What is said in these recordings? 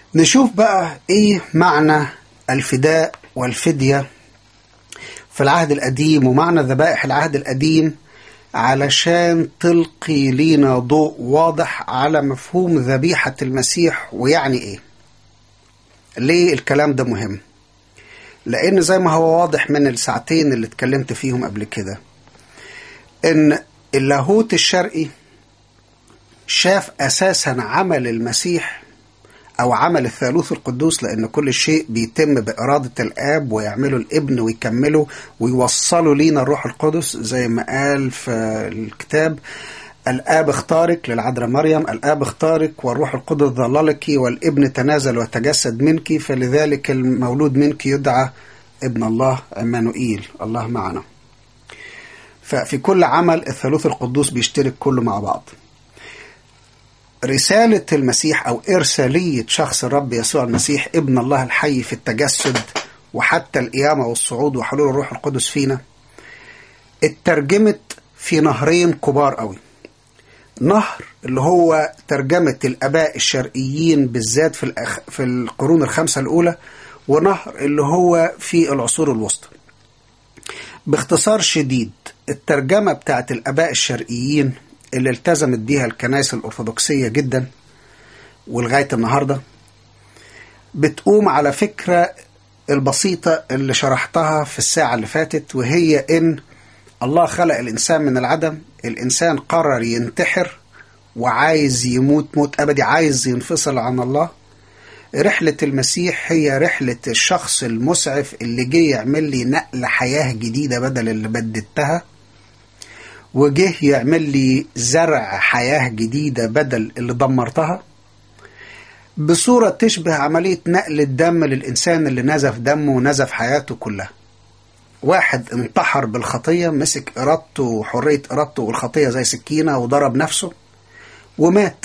نشوف بقى ايه معنى الفداء والفدية في العهد القديم ومعنى ذبائح العهد القديم علشان تلقي لينا ضوء واضح على مفهوم ذبيحة المسيح ويعني ايه ليه الكلام ده مهم لان زي ما هو واضح من الساعتين اللي اتكلمت فيهم قبل كده ان اللاهوت الشرقي شاف اساسا عمل المسيح او عمل الثالوث القدوس لان كل شيء بيتم باراده الاب ويعمله الابن ويكمله ويوصله لينا الروح القدس زي ما قال في الكتاب الاب اختارك للعذراء مريم الاب اختارك والروح القدس ظللك والابن تنازل وتجسد منك فلذلك المولود منك يدعى ابن الله عمانوئيل الله معنا ففي كل عمل الثالوث القدوس بيشترك كله مع بعض رسالة المسيح أو إرسالية شخص الرب يسوع المسيح ابن الله الحي في التجسد وحتى القيامة والصعود وحلول الروح القدس فينا اترجمت في نهرين كبار قوي نهر اللي هو ترجمة الآباء الشرقيين بالذات في, الأخ... في القرون الخمسة الأولى ونهر اللي هو في العصور الوسطى باختصار شديد الترجمة بتاعت الآباء الشرقيين اللي التزمت بيها الكنائس الأرثوذكسية جدا ولغاية النهاردة بتقوم على فكرة البسيطة اللي شرحتها في الساعة اللي فاتت وهي إن الله خلق الإنسان من العدم الإنسان قرر ينتحر وعايز يموت موت أبدي عايز ينفصل عن الله رحلة المسيح هي رحلة الشخص المسعف اللي جه يعمل لي نقل حياة جديدة بدل اللي بددتها وجه يعمل لي زرع حياة جديدة بدل اللي دمرتها بصورة تشبه عملية نقل الدم للإنسان اللي نزف دمه ونزف حياته كلها واحد انتحر بالخطية مسك إرادته وحرية إرادته والخطية زي سكينة وضرب نفسه ومات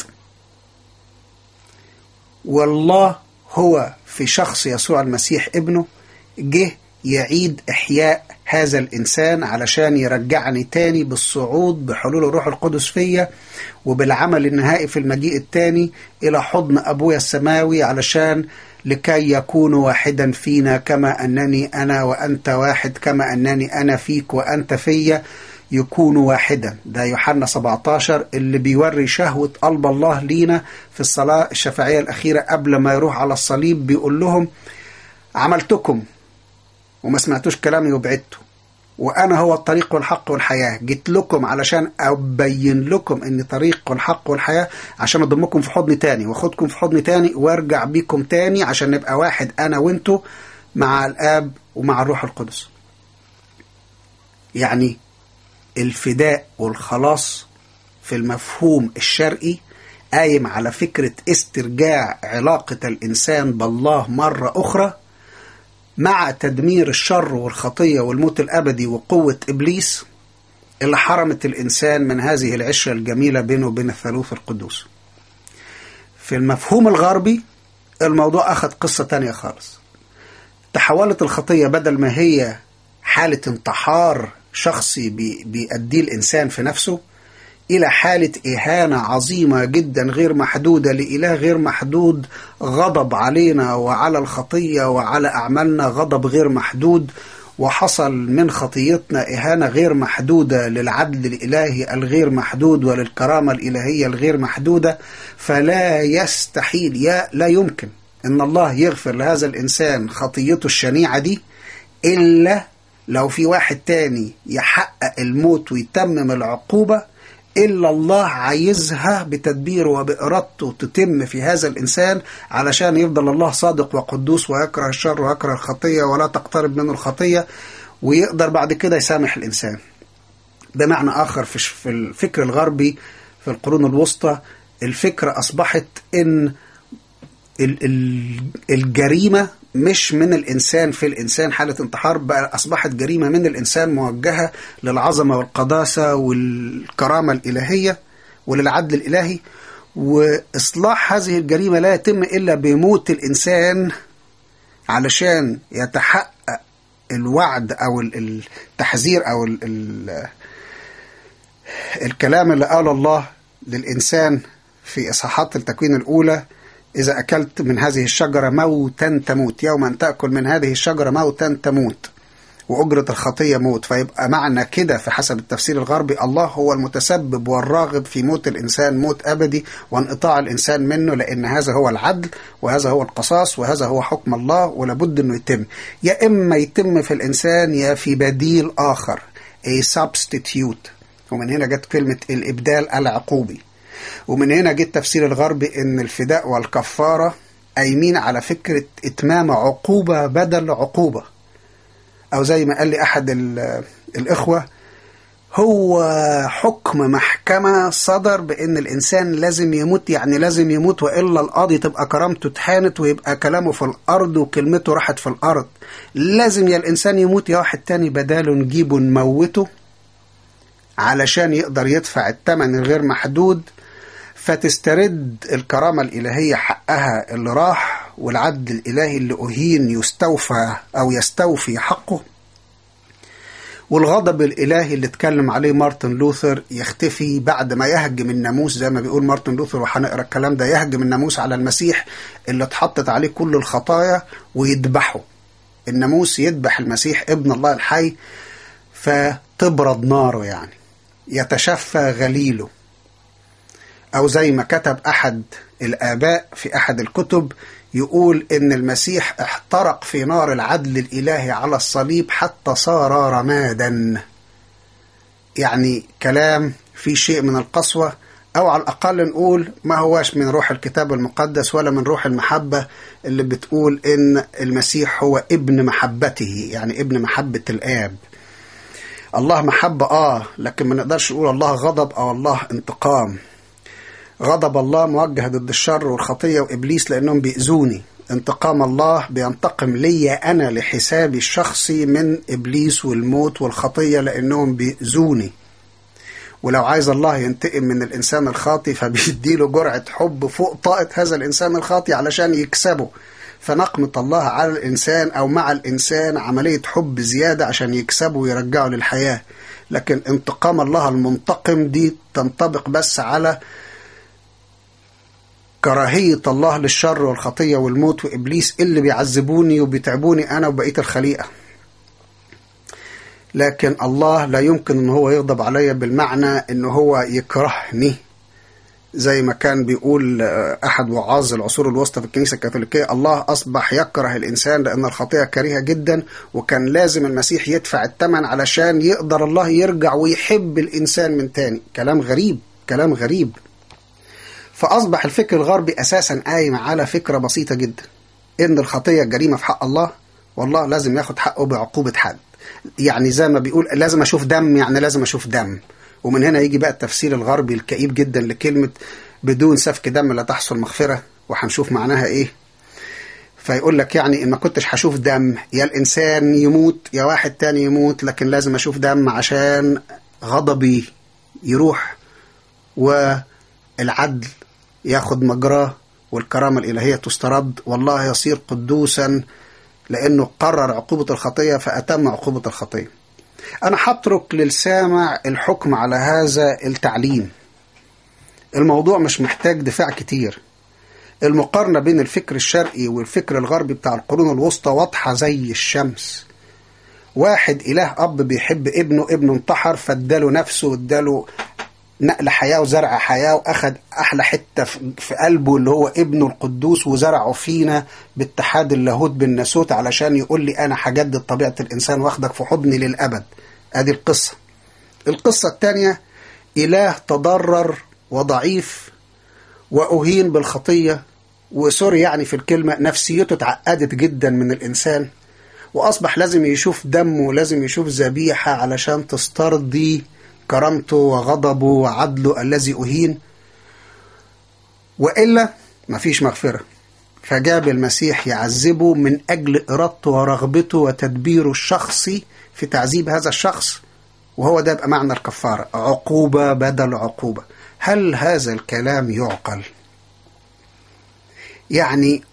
والله هو في شخص يسوع المسيح ابنه جه يعيد إحياء هذا الإنسان علشان يرجعني تاني بالصعود بحلول الروح القدس فيا وبالعمل النهائي في المجيء التاني إلى حضن أبويا السماوي علشان لكي يكون واحدا فينا كما أنني أنا وأنت واحد كما أنني أنا فيك وأنت فيا يكون واحدا ده يوحنا 17 اللي بيوري شهوة قلب الله لينا في الصلاة الشفاعية الأخيرة قبل ما يروح على الصليب بيقول لهم عملتكم وما سمعتوش كلامي وبعدتوا وأنا هو الطريق والحق والحياة جيت لكم علشان أبين لكم أن طريق والحق والحياة عشان أضمكم في حضن تاني وأخدكم في حضن تاني وأرجع بيكم تاني عشان نبقى واحد أنا وأنتوا مع الآب ومع الروح القدس يعني الفداء والخلاص في المفهوم الشرقي قايم على فكرة استرجاع علاقة الإنسان بالله مرة أخرى مع تدمير الشر والخطية والموت الأبدي وقوة إبليس اللي حرمت الإنسان من هذه العشرة الجميلة بينه وبين الثالوث القدوس في المفهوم الغربي الموضوع أخذ قصة تانية خالص تحولت الخطية بدل ما هي حالة انتحار شخصي بيأديه الإنسان في نفسه إلى حالة إهانة عظيمة جدا غير محدودة لإله غير محدود غضب علينا وعلى الخطية وعلى أعمالنا غضب غير محدود وحصل من خطيتنا إهانة غير محدودة للعدل الإلهي الغير محدود وللكرامة الإلهية الغير محدودة فلا يستحيل يا لا يمكن أن الله يغفر لهذا الإنسان خطيته الشنيعة دي إلا لو في واحد تاني يحقق الموت ويتمم العقوبة إلا الله عايزها بتدبيره وبإرادته تتم في هذا الإنسان علشان يفضل الله صادق وقدوس ويكره الشر ويكره الخطية ولا تقترب منه الخطية ويقدر بعد كده يسامح الإنسان بمعنى آخر في الفكر الغربي في القرون الوسطى الفكرة أصبحت إن الجريمة مش من الإنسان في الإنسان حالة انتحار بقى أصبحت جريمة من الإنسان موجهة للعظمة والقداسة والكرامة الإلهية وللعدل الإلهي وإصلاح هذه الجريمة لا يتم إلا بموت الإنسان علشان يتحقق الوعد أو التحذير أو ال ال الكلام اللي قال الله للإنسان في إصحاحات التكوين الأولى إذا أكلت من هذه الشجرة موتا تموت يوما تأكل من هذه الشجرة موتا تموت وأجرة الخطية موت فيبقى معنى كده في حسب التفسير الغربي الله هو المتسبب والراغب في موت الإنسان موت أبدي وانقطاع الإنسان منه لأن هذا هو العدل وهذا هو القصاص وهذا هو حكم الله ولابد أنه يتم يا إما يتم في الإنسان يا في بديل آخر a substitute ومن هنا جت كلمة الإبدال العقوبي ومن هنا جه التفسير الغربي ان الفداء والكفاره قايمين على فكره اتمام عقوبه بدل عقوبه او زي ما قال لي احد الاخوه هو حكم محكمه صدر بان الانسان لازم يموت يعني لازم يموت والا القاضي تبقى كرامته اتهانت ويبقى كلامه في الارض وكلمته راحت في الارض لازم يا الانسان يموت يا واحد تاني بداله نجيبه نموته علشان يقدر يدفع الثمن الغير محدود فتسترد الكرامة الإلهية حقها اللي راح والعدل الإلهي اللي أهين يستوفى أو يستوفي حقه والغضب الإلهي اللي اتكلم عليه مارتن لوثر يختفي بعد ما يهجم الناموس زي ما بيقول مارتن لوثر وهنقرا الكلام ده يهجم الناموس على المسيح اللي اتحطت عليه كل الخطايا ويذبحه الناموس يذبح المسيح ابن الله الحي فتبرد ناره يعني يتشفى غليله أو زي ما كتب أحد الآباء في أحد الكتب يقول إن المسيح احترق في نار العدل الإلهي على الصليب حتى صار رمادا يعني كلام في شيء من القسوة أو على الأقل نقول ما هواش من روح الكتاب المقدس ولا من روح المحبة اللي بتقول إن المسيح هو ابن محبته يعني ابن محبة الآب الله محبة آه لكن ما نقدرش نقول الله غضب أو الله انتقام غضب الله موجه ضد الشر والخطية وإبليس لأنهم بيأذوني انتقام الله بينتقم لي أنا لحسابي الشخصي من إبليس والموت والخطية لأنهم بيأذوني ولو عايز الله ينتقم من الإنسان الخاطي فبيديله جرعة حب فوق طاقة هذا الإنسان الخاطي علشان يكسبه فنقمة الله على الإنسان أو مع الإنسان عملية حب زيادة عشان يكسبه ويرجعه للحياة لكن انتقام الله المنتقم دي تنطبق بس على كراهية الله للشر والخطية والموت وإبليس اللي بيعذبوني وبيتعبوني أنا وبقية الخليقة لكن الله لا يمكن أن هو يغضب علي بالمعنى أنه هو يكرهني زي ما كان بيقول أحد وعاظ العصور الوسطى في الكنيسة الكاثوليكية الله أصبح يكره الإنسان لأن الخطيئة كريهة جدا وكان لازم المسيح يدفع الثمن علشان يقدر الله يرجع ويحب الإنسان من تاني كلام غريب كلام غريب فأصبح الفكر الغربي أساسا قايم على فكرة بسيطة جدا إن الخطية جريمة في حق الله والله لازم ياخد حقه بعقوبة حد يعني زي ما بيقول لازم أشوف دم يعني لازم أشوف دم ومن هنا يجي بقى التفسير الغربي الكئيب جدا لكلمة بدون سفك دم لا تحصل مغفرة وهنشوف معناها إيه فيقول لك يعني إن ما كنتش هشوف دم يا الإنسان يموت يا واحد تاني يموت لكن لازم أشوف دم عشان غضبي يروح والعدل ياخد مجراه والكرامة الإلهية تسترد والله يصير قدوسا لأنه قرر عقوبة الخطية فأتم عقوبة الخطية أنا هترك للسامع الحكم على هذا التعليم الموضوع مش محتاج دفاع كتير المقارنة بين الفكر الشرقي والفكر الغربي بتاع القرون الوسطى واضحة زي الشمس واحد إله أب بيحب ابنه ابنه انتحر فاداله نفسه واداله نقل حياة وزرع حياة وأخد أحلى حتة في قلبه اللي هو ابنه القدوس وزرعه فينا باتحاد اللاهوت بالناسوت علشان يقول لي أنا هجدد طبيعة الإنسان واخدك في حضني للأبد أدي القصة القصة الثانية إله تضرر وضعيف وأهين بالخطية وسوري يعني في الكلمة نفسيته اتعقدت جدا من الإنسان وأصبح لازم يشوف دمه ولازم يشوف ذبيحة علشان تسترضي كرامته وغضبه وعدله الذي أهين وإلا مفيش مغفرة فجاب المسيح يعذبه من أجل إرادته ورغبته وتدبيره الشخصي في تعذيب هذا الشخص وهو ده يبقى معنى الكفارة عقوبة بدل عقوبة هل هذا الكلام يعقل يعني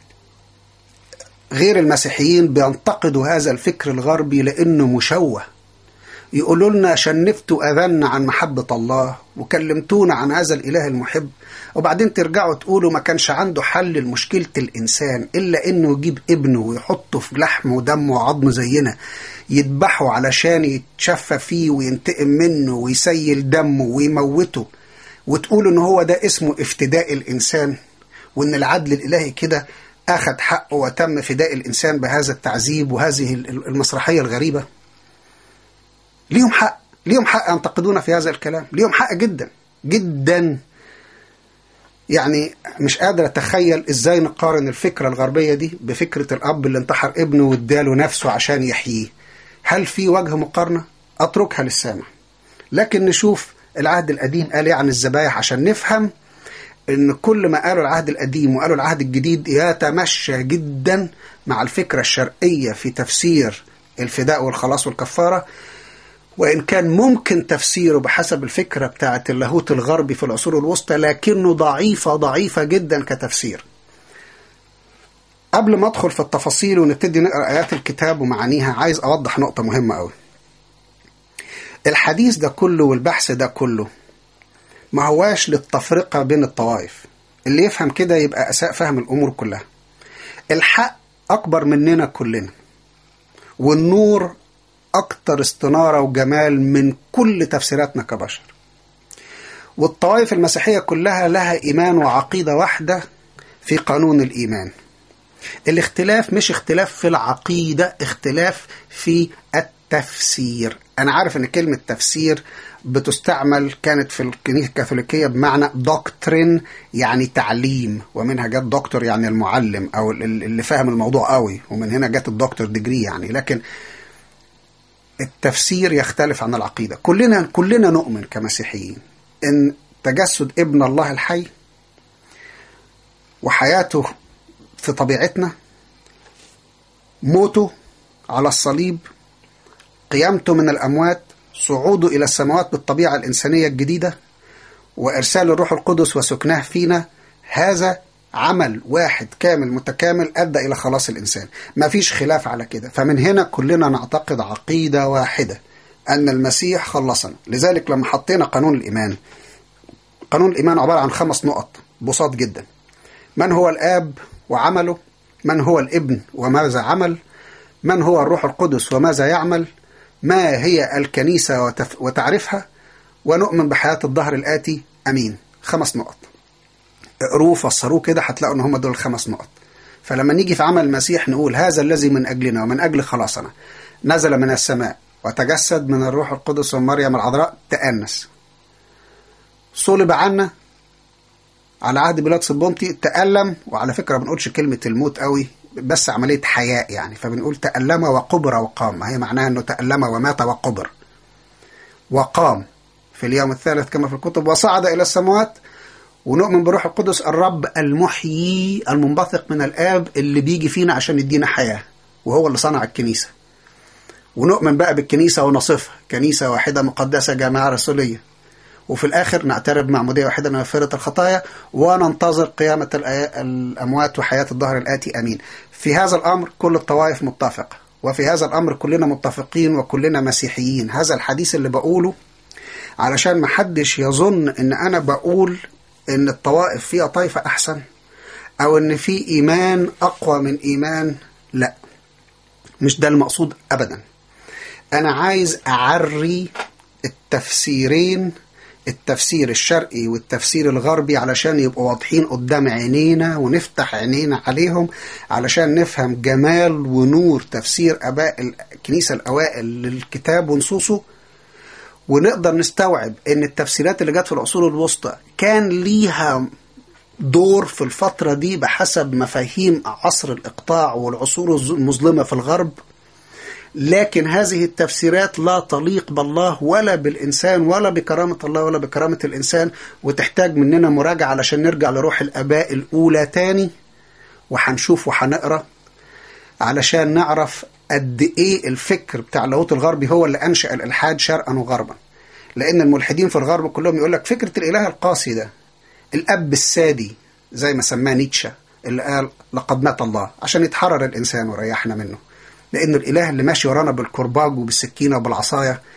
غير المسيحيين بينتقدوا هذا الفكر الغربي لأنه مشوه يقولوا لنا شنفتوا أذنا عن محبة الله وكلمتونا عن هذا الإله المحب وبعدين ترجعوا تقولوا ما كانش عنده حل لمشكلة الإنسان إلا إنه يجيب ابنه ويحطه في لحم ودم وعظم زينا يذبحه علشان يتشفى فيه وينتقم منه ويسيل دمه ويموته وتقولوا إن هو ده اسمه افتداء الإنسان وإن العدل الإلهي كده أخذ حقه وتم فداء الإنسان بهذا التعذيب وهذه المسرحية الغريبة ليهم حق ليهم حق ينتقدونا في هذا الكلام ليهم حق جدا جدا يعني مش قادر اتخيل ازاي نقارن الفكره الغربيه دي بفكره الاب اللي انتحر ابنه واداله نفسه عشان يحييه هل في وجه مقارنه اتركها للسامع لكن نشوف العهد القديم قال ايه عن الذبايح عشان نفهم ان كل ما قالوا العهد القديم وقالوا العهد الجديد يتمشى جدا مع الفكره الشرقيه في تفسير الفداء والخلاص والكفاره وإن كان ممكن تفسيره بحسب الفكرة بتاعة اللاهوت الغربي في العصور الوسطى لكنه ضعيفة ضعيفة جدا كتفسير قبل ما أدخل في التفاصيل ونبتدي نقرأ آيات الكتاب ومعانيها عايز أوضح نقطة مهمة أوي الحديث ده كله والبحث ده كله ما هواش للتفرقة بين الطوائف اللي يفهم كده يبقى أساء فهم الأمور كلها الحق أكبر مننا كلنا والنور أكتر استنارة وجمال من كل تفسيراتنا كبشر والطوائف المسيحية كلها لها إيمان وعقيدة واحدة في قانون الإيمان الاختلاف مش اختلاف في العقيدة اختلاف في التفسير أنا عارف أن كلمة تفسير بتستعمل كانت في الكنيسة الكاثوليكية بمعنى دوكترين يعني تعليم ومنها جت دكتور يعني المعلم أو اللي فاهم الموضوع قوي ومن هنا جت الدكتور ديجري يعني لكن التفسير يختلف عن العقيدة كلنا كلنا نؤمن كمسيحيين ان تجسد ابن الله الحي وحياته في طبيعتنا موته على الصليب قيامته من الأموات صعوده إلى السماوات بالطبيعة الإنسانية الجديدة وإرسال الروح القدس وسكناه فينا هذا عمل واحد كامل متكامل أدى إلى خلاص الإنسان ما فيش خلاف على كده فمن هنا كلنا نعتقد عقيدة واحدة أن المسيح خلصنا لذلك لما حطينا قانون الإيمان قانون الإيمان عبارة عن خمس نقط بساط جدا من هو الآب وعمله من هو الابن وماذا عمل من هو الروح القدس وماذا يعمل ما هي الكنيسة وتف... وتعرفها ونؤمن بحياة الظهر الآتي أمين خمس نقط اقروه فسروه كده هتلاقوا ان هم دول الخمس نقط فلما نيجي في عمل المسيح نقول هذا الذي من اجلنا ومن اجل خلاصنا نزل من السماء وتجسد من الروح القدس ومريم العذراء تأنس صلب عنا على عهد بيلاطس البنطي تألم وعلى فكرة ما بنقولش كلمة الموت قوي بس عملية حياء يعني فبنقول تألم وقبر وقام هي معناها أنه تألم ومات وقبر وقام في اليوم الثالث كما في الكتب وصعد إلى السماوات ونؤمن بروح القدس الرب المحيي المنبثق من الآب اللي بيجي فينا عشان يدينا حياة وهو اللي صنع الكنيسة ونؤمن بقى بالكنيسة ونصفها كنيسة واحدة مقدسة جامعة رسولية وفي الآخر نعترف بمعمودية واحدة مغفرة الخطايا وننتظر قيامة الأموات وحياة الظهر الآتي أمين في هذا الأمر كل الطوائف متفقة وفي هذا الأمر كلنا متفقين وكلنا مسيحيين هذا الحديث اللي بقوله علشان محدش يظن ان انا بقول ان الطوائف فيها طائفة احسن او ان في ايمان اقوى من ايمان لا مش ده المقصود ابدا انا عايز اعري التفسيرين التفسير الشرقي والتفسير الغربي علشان يبقوا واضحين قدام عينينا ونفتح عينينا عليهم علشان نفهم جمال ونور تفسير اباء الكنيسة الاوائل للكتاب ونصوصه ونقدر نستوعب ان التفسيرات اللي جت في العصور الوسطى كان ليها دور في الفترة دي بحسب مفاهيم عصر الإقطاع والعصور المظلمة في الغرب لكن هذه التفسيرات لا تليق بالله ولا بالإنسان ولا بكرامة الله ولا بكرامة الإنسان وتحتاج مننا مراجعة علشان نرجع لروح الآباء الأولى تاني وهنشوف وهنقرأ علشان نعرف قد ايه الفكر بتاع اللاهوت الغربي هو اللي انشا الالحاد شرقا وغربا لان الملحدين في الغرب كلهم يقول لك فكره الاله القاسي ده الاب السادي زي ما سماه نيتشه اللي قال لقد مات الله عشان يتحرر الانسان وريحنا منه لان الاله اللي ماشي ورانا بالكرباج وبالسكينه وبالعصايه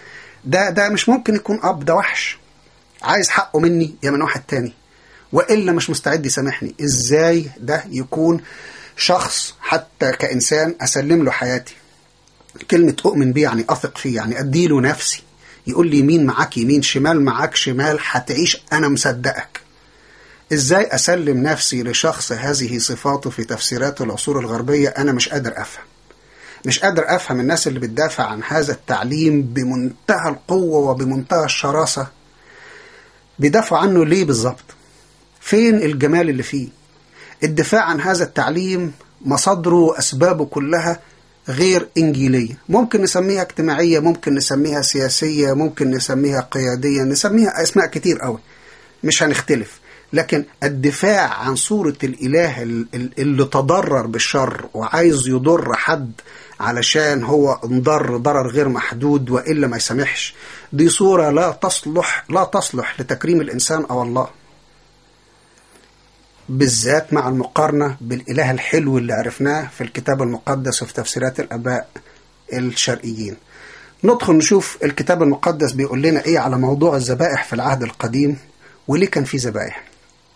ده ده مش ممكن يكون اب ده وحش عايز حقه مني يا من واحد تاني والا مش مستعد يسامحني ازاي ده يكون شخص حتى كانسان اسلم له حياتي كلمه اؤمن بيه يعني اثق فيه يعني اديله نفسي يقول لي يمين معاك يمين شمال معاك شمال هتعيش انا مصدقك ازاي اسلم نفسي لشخص هذه صفاته في تفسيرات العصور الغربيه انا مش قادر افهم مش قادر افهم الناس اللي بتدافع عن هذا التعليم بمنتهى القوه وبمنتهى الشراسه بيدافعوا عنه ليه بالظبط فين الجمال اللي فيه الدفاع عن هذا التعليم مصادره واسبابه كلها غير انجيليه ممكن نسميها اجتماعيه ممكن نسميها سياسيه ممكن نسميها قياديه نسميها اسماء كتير قوي مش هنختلف لكن الدفاع عن صورة الإله اللي تضرر بالشر وعايز يضر حد علشان هو انضر ضرر غير محدود وإلا ما يسامحش دي صورة لا تصلح لا تصلح لتكريم الإنسان أو الله بالذات مع المقارنة بالإله الحلو اللي عرفناه في الكتاب المقدس وفي تفسيرات الآباء الشرقيين ندخل نشوف الكتاب المقدس بيقول لنا إيه على موضوع الذبائح في العهد القديم وليه كان في ذبائح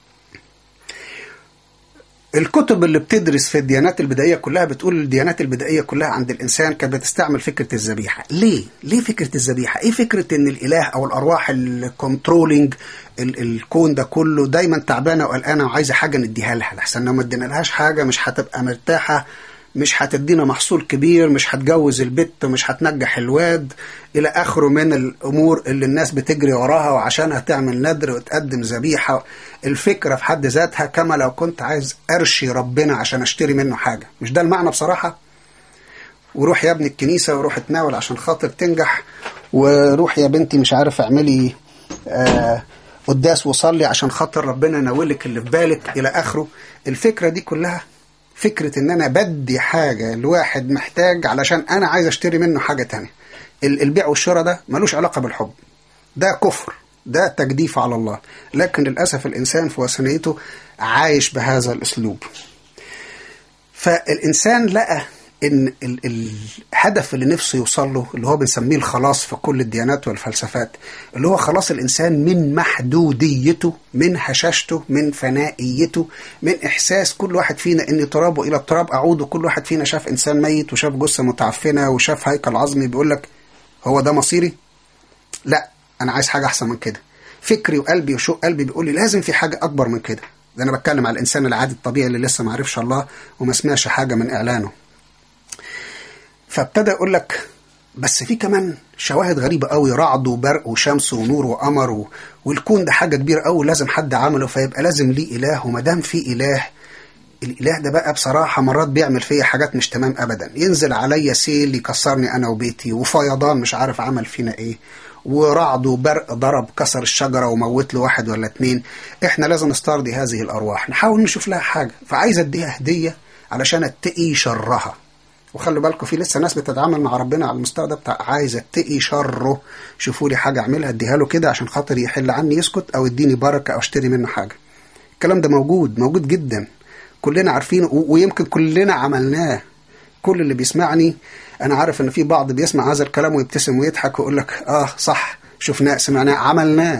الكتب اللي بتدرس في الديانات البدائية كلها بتقول الديانات البدائية كلها عند الإنسان كانت بتستعمل فكرة الذبيحة ليه؟ ليه فكرة الذبيحة؟ إيه فكرة إن الإله أو الأرواح الكنترولينج الكون ده كله دايما تعبانة وقلقانة وعايزة حاجة نديها لها لحسن لو ما ادينالهاش حاجة مش هتبقى مرتاحة مش هتدينا محصول كبير مش هتجوز البت مش هتنجح الواد الى اخره من الامور اللي الناس بتجري وراها وعشانها تعمل ندر وتقدم ذبيحه الفكره في حد ذاتها كما لو كنت عايز ارشي ربنا عشان اشتري منه حاجه مش ده المعنى بصراحه وروح يا ابني الكنيسه وروح اتناول عشان خاطر تنجح وروح يا بنتي مش عارف اعملي آه قداس وصلي عشان خاطر ربنا ينولك اللي في بالك الى اخره الفكره دي كلها فكرة ان انا بدي حاجة لواحد محتاج علشان انا عايز اشتري منه حاجة تانية البيع والشراء ده ملوش علاقة بالحب ده كفر ده تجديف على الله لكن للأسف الإنسان في وثنيته عايش بهذا الأسلوب فالإنسان لقى ان الهدف اللي نفسه يوصل له اللي هو بنسميه الخلاص في كل الديانات والفلسفات اللي هو خلاص الانسان من محدوديته من هشاشته من فنائيته من احساس كل واحد فينا ان ترابه الى التراب اعود وكل واحد فينا شاف انسان ميت وشاف جثه متعفنه وشاف هيكل عظمي بيقول لك هو ده مصيري؟ لا انا عايز حاجه احسن من كده فكري وقلبي وشوق قلبي بيقول لي لازم في حاجه اكبر من كده ده انا بتكلم على الانسان العادي الطبيعي اللي لسه ما عرفش الله وما سمعش حاجه من اعلانه فابتدى يقول لك بس في كمان شواهد غريبة قوي رعد وبرق وشمس ونور وقمر و... والكون ده حاجة كبيرة قوي لازم حد عمله فيبقى لازم ليه إله وما دام في إله الإله ده بقى بصراحة مرات بيعمل فيا حاجات مش تمام أبدا ينزل عليا سيل يكسرني أنا وبيتي وفيضان مش عارف عمل فينا إيه ورعد وبرق ضرب كسر الشجرة وموت له واحد ولا اتنين احنا لازم نسترضي هذه الأرواح نحاول نشوف لها حاجة فعايز اديها هدية علشان اتقي شرها وخلوا بالكم في لسه ناس بتتعامل مع ربنا على المستوى ده بتاع عايز اتقي شره شوفوا لي حاجه اعملها اديها له كده عشان خاطر يحل عني يسكت او يديني بركه او اشتري منه حاجه الكلام ده موجود موجود جدا كلنا عارفينه ويمكن كلنا عملناه كل اللي بيسمعني انا عارف ان في بعض بيسمع هذا الكلام ويبتسم ويضحك ويقول لك اه صح شفناه سمعناه عملناه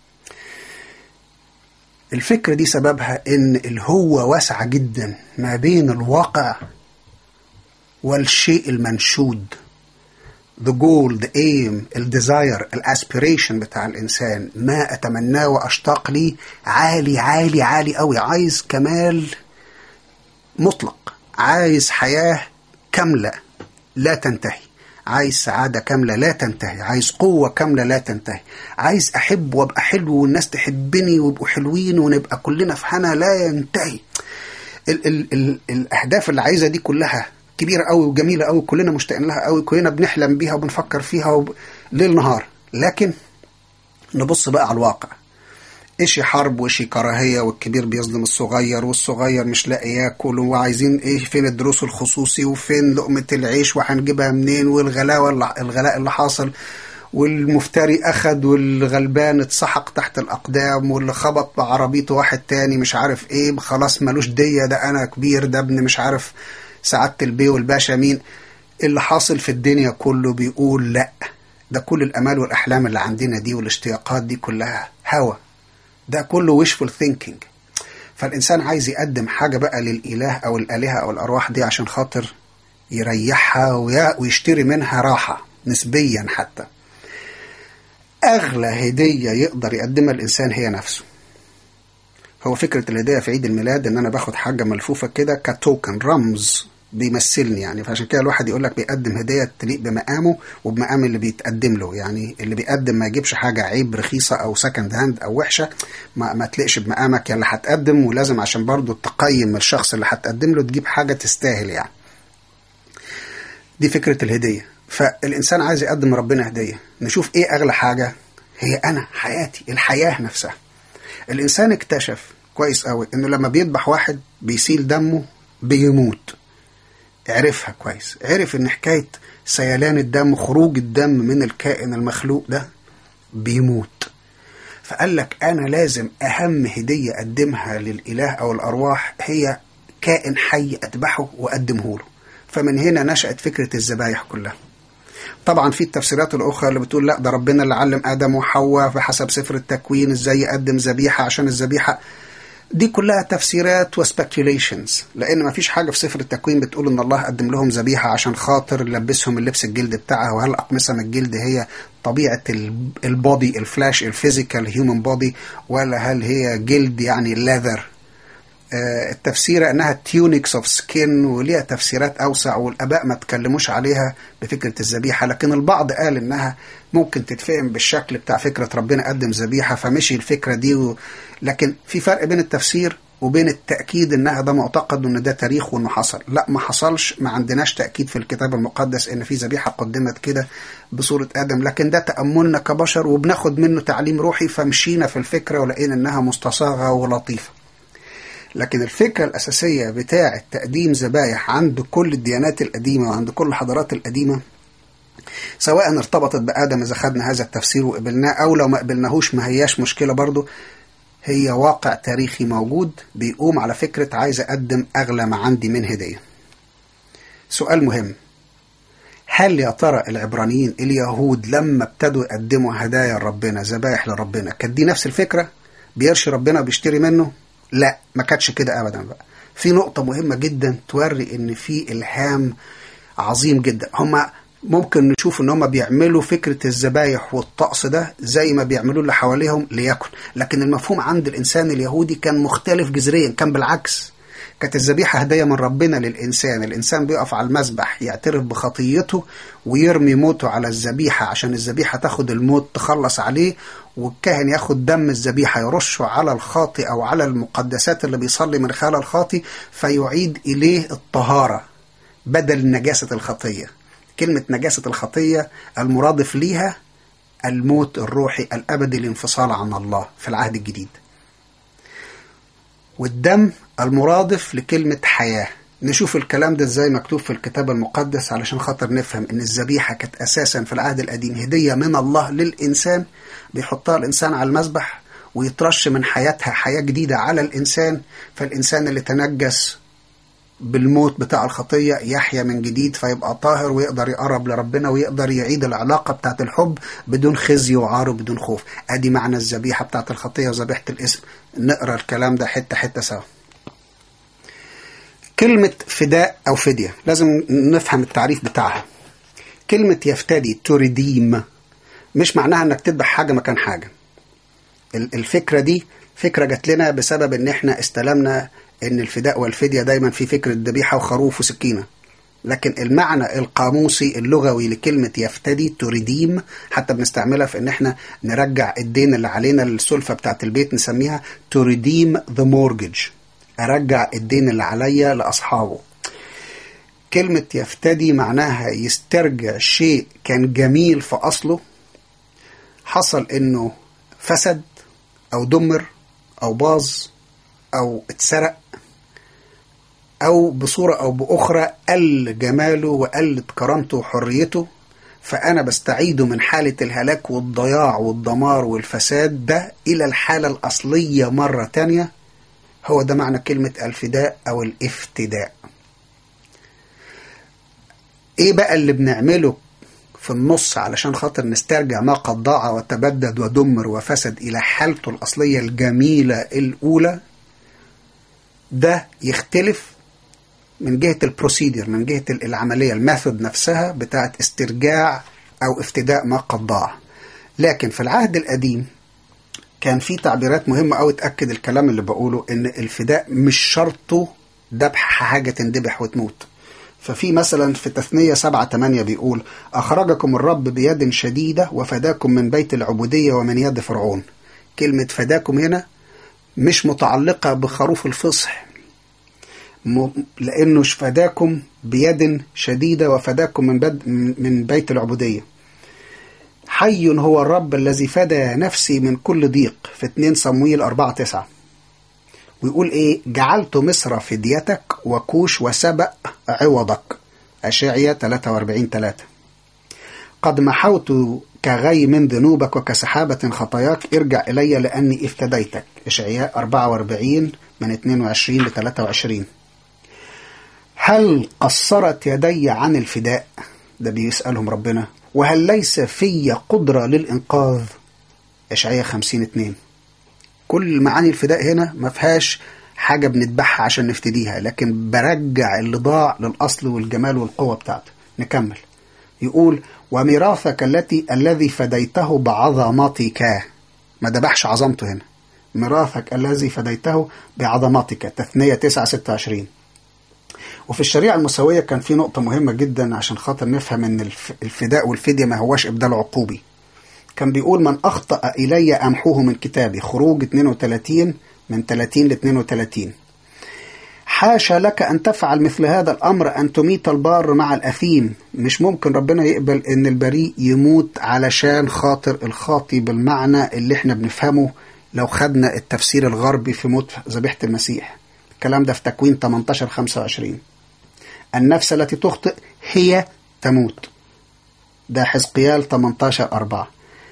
الفكرة دي سببها ان الهوة واسعة جدا ما بين الواقع والشيء المنشود the goal the aim الديزاير الاسبيريشن بتاع الانسان ما اتمناه واشتاق ليه عالي عالي عالي قوي عايز كمال مطلق عايز حياه كامله لا تنتهي عايز سعادة كاملة لا تنتهي عايز قوة كاملة لا تنتهي عايز أحب وأبقى حلو والناس تحبني ويبقوا حلوين ونبقى كلنا في حنا لا ينتهي ال ال ال الأهداف اللي عايزها دي كلها كبيرة قوي وجميلة قوي كلنا مشتاقين لها قوي كلنا بنحلم بيها وبنفكر فيها وب... ليل نهار لكن نبص بقى على الواقع إشي حرب وإشي كراهية والكبير بيظلم الصغير والصغير مش لاقي ياكل وعايزين إيه فين الدروس الخصوصي وفين لقمة العيش وهنجيبها منين والغلاوة اللي الغلاء اللي حاصل والمفتري أخد والغلبان اتسحق تحت الأقدام واللي خبط بعربيته واحد تاني مش عارف إيه خلاص ملوش دية ده أنا كبير ده ابن مش عارف سعادة البي والباشا مين اللي حاصل في الدنيا كله بيقول لا ده كل الامال والاحلام اللي عندنا دي والاشتياقات دي كلها هوى ده كله wishful thinking فالانسان عايز يقدم حاجه بقى للاله او الالهه او الارواح دي عشان خاطر يريحها ويشتري منها راحه نسبيا حتى اغلى هديه يقدر يقدمها الانسان هي نفسه هو فكره الهديه في عيد الميلاد ان انا باخد حاجه ملفوفه كده كتوكن رمز بيمثلني يعني فعشان كده الواحد يقول لك بيقدم هديه تليق بمقامه وبمقام اللي بيتقدم له يعني اللي بيقدم ما يجيبش حاجه عيب رخيصه او سكند هاند او وحشه ما, ما تليقش بمقامك يا اللي هتقدم ولازم عشان برضو تقيم الشخص اللي هتقدم له تجيب حاجه تستاهل يعني دي فكره الهديه فالانسان عايز يقدم ربنا هديه نشوف ايه اغلى حاجه هي انا حياتي الحياه نفسها الانسان اكتشف كويس قوي انه لما بيذبح واحد بيسيل دمه بيموت عرفها كويس عرف ان حكايه سيلان الدم خروج الدم من الكائن المخلوق ده بيموت فقال لك انا لازم اهم هديه اقدمها للاله او الارواح هي كائن حي اذبحه واقدمه له فمن هنا نشات فكره الذبايح كلها طبعا في التفسيرات الاخرى اللي بتقول لا ده ربنا اللي علم ادم وحواء بحسب سفر التكوين ازاي يقدم ذبيحه عشان الذبيحه دي كلها تفسيرات وسبكيوليشنز لان ما فيش حاجه في سفر التكوين بتقول ان الله قدم لهم ذبيحه عشان خاطر لبسهم اللبس الجلد بتاعها وهل اقمصه من الجلد هي طبيعه البودي الفلاش الفيزيكال هيومن بودي ولا هل هي جلد يعني ليذر التفسير انها تيونكس اوف سكين وليها تفسيرات اوسع والاباء ما تكلموش عليها بفكره الذبيحه لكن البعض قال انها ممكن تتفهم بالشكل بتاع فكره ربنا قدم ذبيحه فمشي الفكره دي و... لكن في فرق بين التفسير وبين التاكيد انها ده معتقد وان ده تاريخ وانه حصل لا ما حصلش ما عندناش تاكيد في الكتاب المقدس ان في ذبيحه قدمت كده بصوره ادم لكن ده تاملنا كبشر وبناخد منه تعليم روحي فمشينا في الفكره ولقينا انها مستصاغه ولطيفه لكن الفكرة الأساسية بتاعة تقديم ذبايح عند كل الديانات القديمة وعند كل الحضارات القديمة سواء ارتبطت بآدم إذا خدنا هذا التفسير وقبلناه أو لو ما قبلناهوش ما هياش مشكلة برضه هي واقع تاريخي موجود بيقوم على فكرة عايز أقدم أغلى ما عندي من هدية سؤال مهم هل يا ترى العبرانيين اليهود لما ابتدوا يقدموا هدايا لربنا ذبايح لربنا كانت دي نفس الفكرة بيرشي ربنا بيشتري منه لا ما كانتش كده ابدا بقى في نقطة مهمة جدا توري ان في الهام عظيم جدا هما ممكن نشوف ان هما بيعملوا فكرة الذبايح والطقس ده زي ما بيعملوا اللي حواليهم ليكن لكن المفهوم عند الانسان اليهودي كان مختلف جذريا كان بالعكس كانت الذبيحة هدية من ربنا للإنسان الإنسان بيقف على المذبح يعترف بخطيته ويرمي موته على الذبيحة عشان الذبيحة تاخد الموت تخلص عليه والكاهن ياخد دم الذبيحة يرشه على الخاطي أو على المقدسات اللي بيصلي من خلال الخاطي فيعيد إليه الطهارة بدل نجاسة الخطية كلمة نجاسة الخطية المرادف ليها الموت الروحي الأبدي الانفصال عن الله في العهد الجديد والدم المرادف لكلمة حياة نشوف الكلام ده ازاي مكتوب في الكتاب المقدس علشان خاطر نفهم ان الذبيحة كانت اساسا في العهد القديم هدية من الله للانسان بيحطها الانسان على المذبح ويترش من حياتها حياة جديدة على الانسان فالانسان اللي تنجس بالموت بتاع الخطية يحيا من جديد فيبقى طاهر ويقدر يقرب لربنا ويقدر يعيد العلاقة بتاعت الحب بدون خزي وعار وبدون خوف ادي معنى الذبيحة بتاعت الخطية وذبيحة الاسم نقرا الكلام ده حتة حتة سوا كلمة فداء أو فدية لازم نفهم التعريف بتاعها كلمة يفتدي تريديم مش معناها انك تذبح حاجة مكان حاجة الفكرة دي فكرة جات لنا بسبب ان احنا استلمنا ان الفداء والفدية دايما في فكرة ذبيحة وخروف وسكينة لكن المعنى القاموسي اللغوي لكلمة يفتدي تريديم حتى بنستعملها في ان احنا نرجع الدين اللي علينا السلفة بتاعت البيت نسميها تريديم ذا مورجج ارجع الدين اللي عليا لاصحابه كلمة يفتدي معناها يسترجع شيء كان جميل في اصله حصل انه فسد او دمر او باظ او اتسرق او بصورة او باخرى قل جماله وقلت كرامته وحريته فانا بستعيده من حالة الهلاك والضياع والدمار والفساد ده الى الحالة الاصلية مرة تانية هو ده معنى كلمة الفداء أو الافتداء إيه بقى اللي بنعمله في النص علشان خاطر نسترجع ما قد ضاع وتبدد ودمر وفسد إلى حالته الأصلية الجميلة الأولى ده يختلف من جهة البروسيدر من جهة العملية الماثود نفسها بتاعت استرجاع أو افتداء ما قد ضاع لكن في العهد القديم كان في تعبيرات مهمة أوي تأكد الكلام اللي بقوله إن الفداء مش شرطه ذبح حاجة تندبح وتموت ففي مثلا في تثنية سبعة تمانية بيقول أخرجكم الرب بيد شديدة وفداكم من بيت العبودية ومن يد فرعون كلمة فداكم هنا مش متعلقة بخروف الفصح لأنه فداكم بيد شديدة وفداكم من, بد من بيت العبودية حي هو الرب الذي فدى نفسي من كل ضيق في 2 صمويل 4 9 ويقول ايه جعلت مصر فديتك وكوش وسبأ عوضك أشعية 43 3 قد محوت كغي من ذنوبك وكسحابة خطاياك ارجع إلي لأني افتديتك إشعياء 44 من 22 ل 23 هل قصرت يدي عن الفداء ده بيسألهم ربنا وهل ليس في قدرة للإنقاذ إشعياء 50 2 كل معاني الفداء هنا ما فيهاش حاجة بنذبحها عشان نفتديها لكن برجع اللي ضاع للأصل والجمال والقوة بتاعته نكمل يقول وميراثك التي الذي فديته بعظمتك ما ذبحش عظمته هنا ميراثك الذي فديته بعظمتك تثنية 9 26 وفي الشريعة المساوية كان في نقطة مهمة جدا عشان خاطر نفهم ان الفداء والفدية ما هواش ابدال عقوبي كان بيقول من أخطأ إلي أمحوه من كتابي خروج 32 من 30 ل 32 حاشا لك أن تفعل مثل هذا الأمر أن تميت البار مع الأثيم مش ممكن ربنا يقبل أن البريء يموت علشان خاطر الخاطي بالمعنى اللي احنا بنفهمه لو خدنا التفسير الغربي في موت ذبيحة المسيح الكلام ده في تكوين 18 25 النفس التي تخطئ هي تموت ده حزقيال 18 4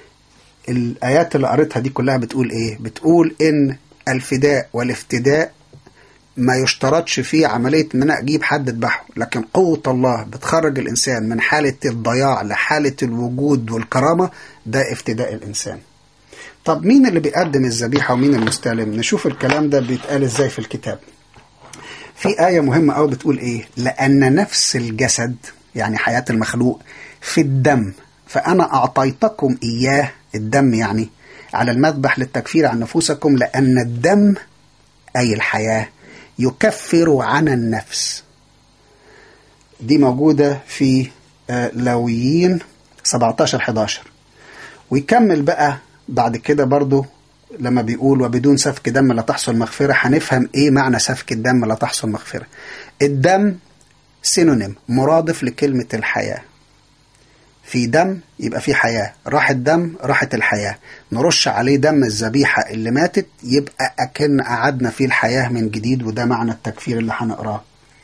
الآيات اللي قريتها دي كلها بتقول إيه؟ بتقول إن الفداء والافتداء ما يشترطش فيه عملية إن أنا أجيب حد أذبحه، لكن قوة الله بتخرج الإنسان من حالة الضياع لحالة الوجود والكرامة ده افتداء الإنسان. طب مين اللي بيقدم الذبيحة ومين المستلم؟ نشوف الكلام ده بيتقال إزاي في الكتاب. في آية مهمة أوي بتقول إيه؟ لأن نفس الجسد يعني حياة المخلوق في الدم فأنا أعطيتكم إياه الدم يعني على المذبح للتكفير عن نفوسكم لأن الدم أي الحياة يكفر عن النفس دي موجودة في لويين 17 11 ويكمل بقى بعد كده برضو لما بيقول وبدون سفك دم لا تحصل مغفرة هنفهم ايه معنى سفك الدم لا تحصل مغفرة الدم سينونيم مرادف لكلمة الحياة في دم يبقى في حياة راح الدم راحت الحياة نرش عليه دم الذبيحة اللي ماتت يبقى أكن أعدنا فيه الحياة من جديد وده معنى التكفير اللي هنقراه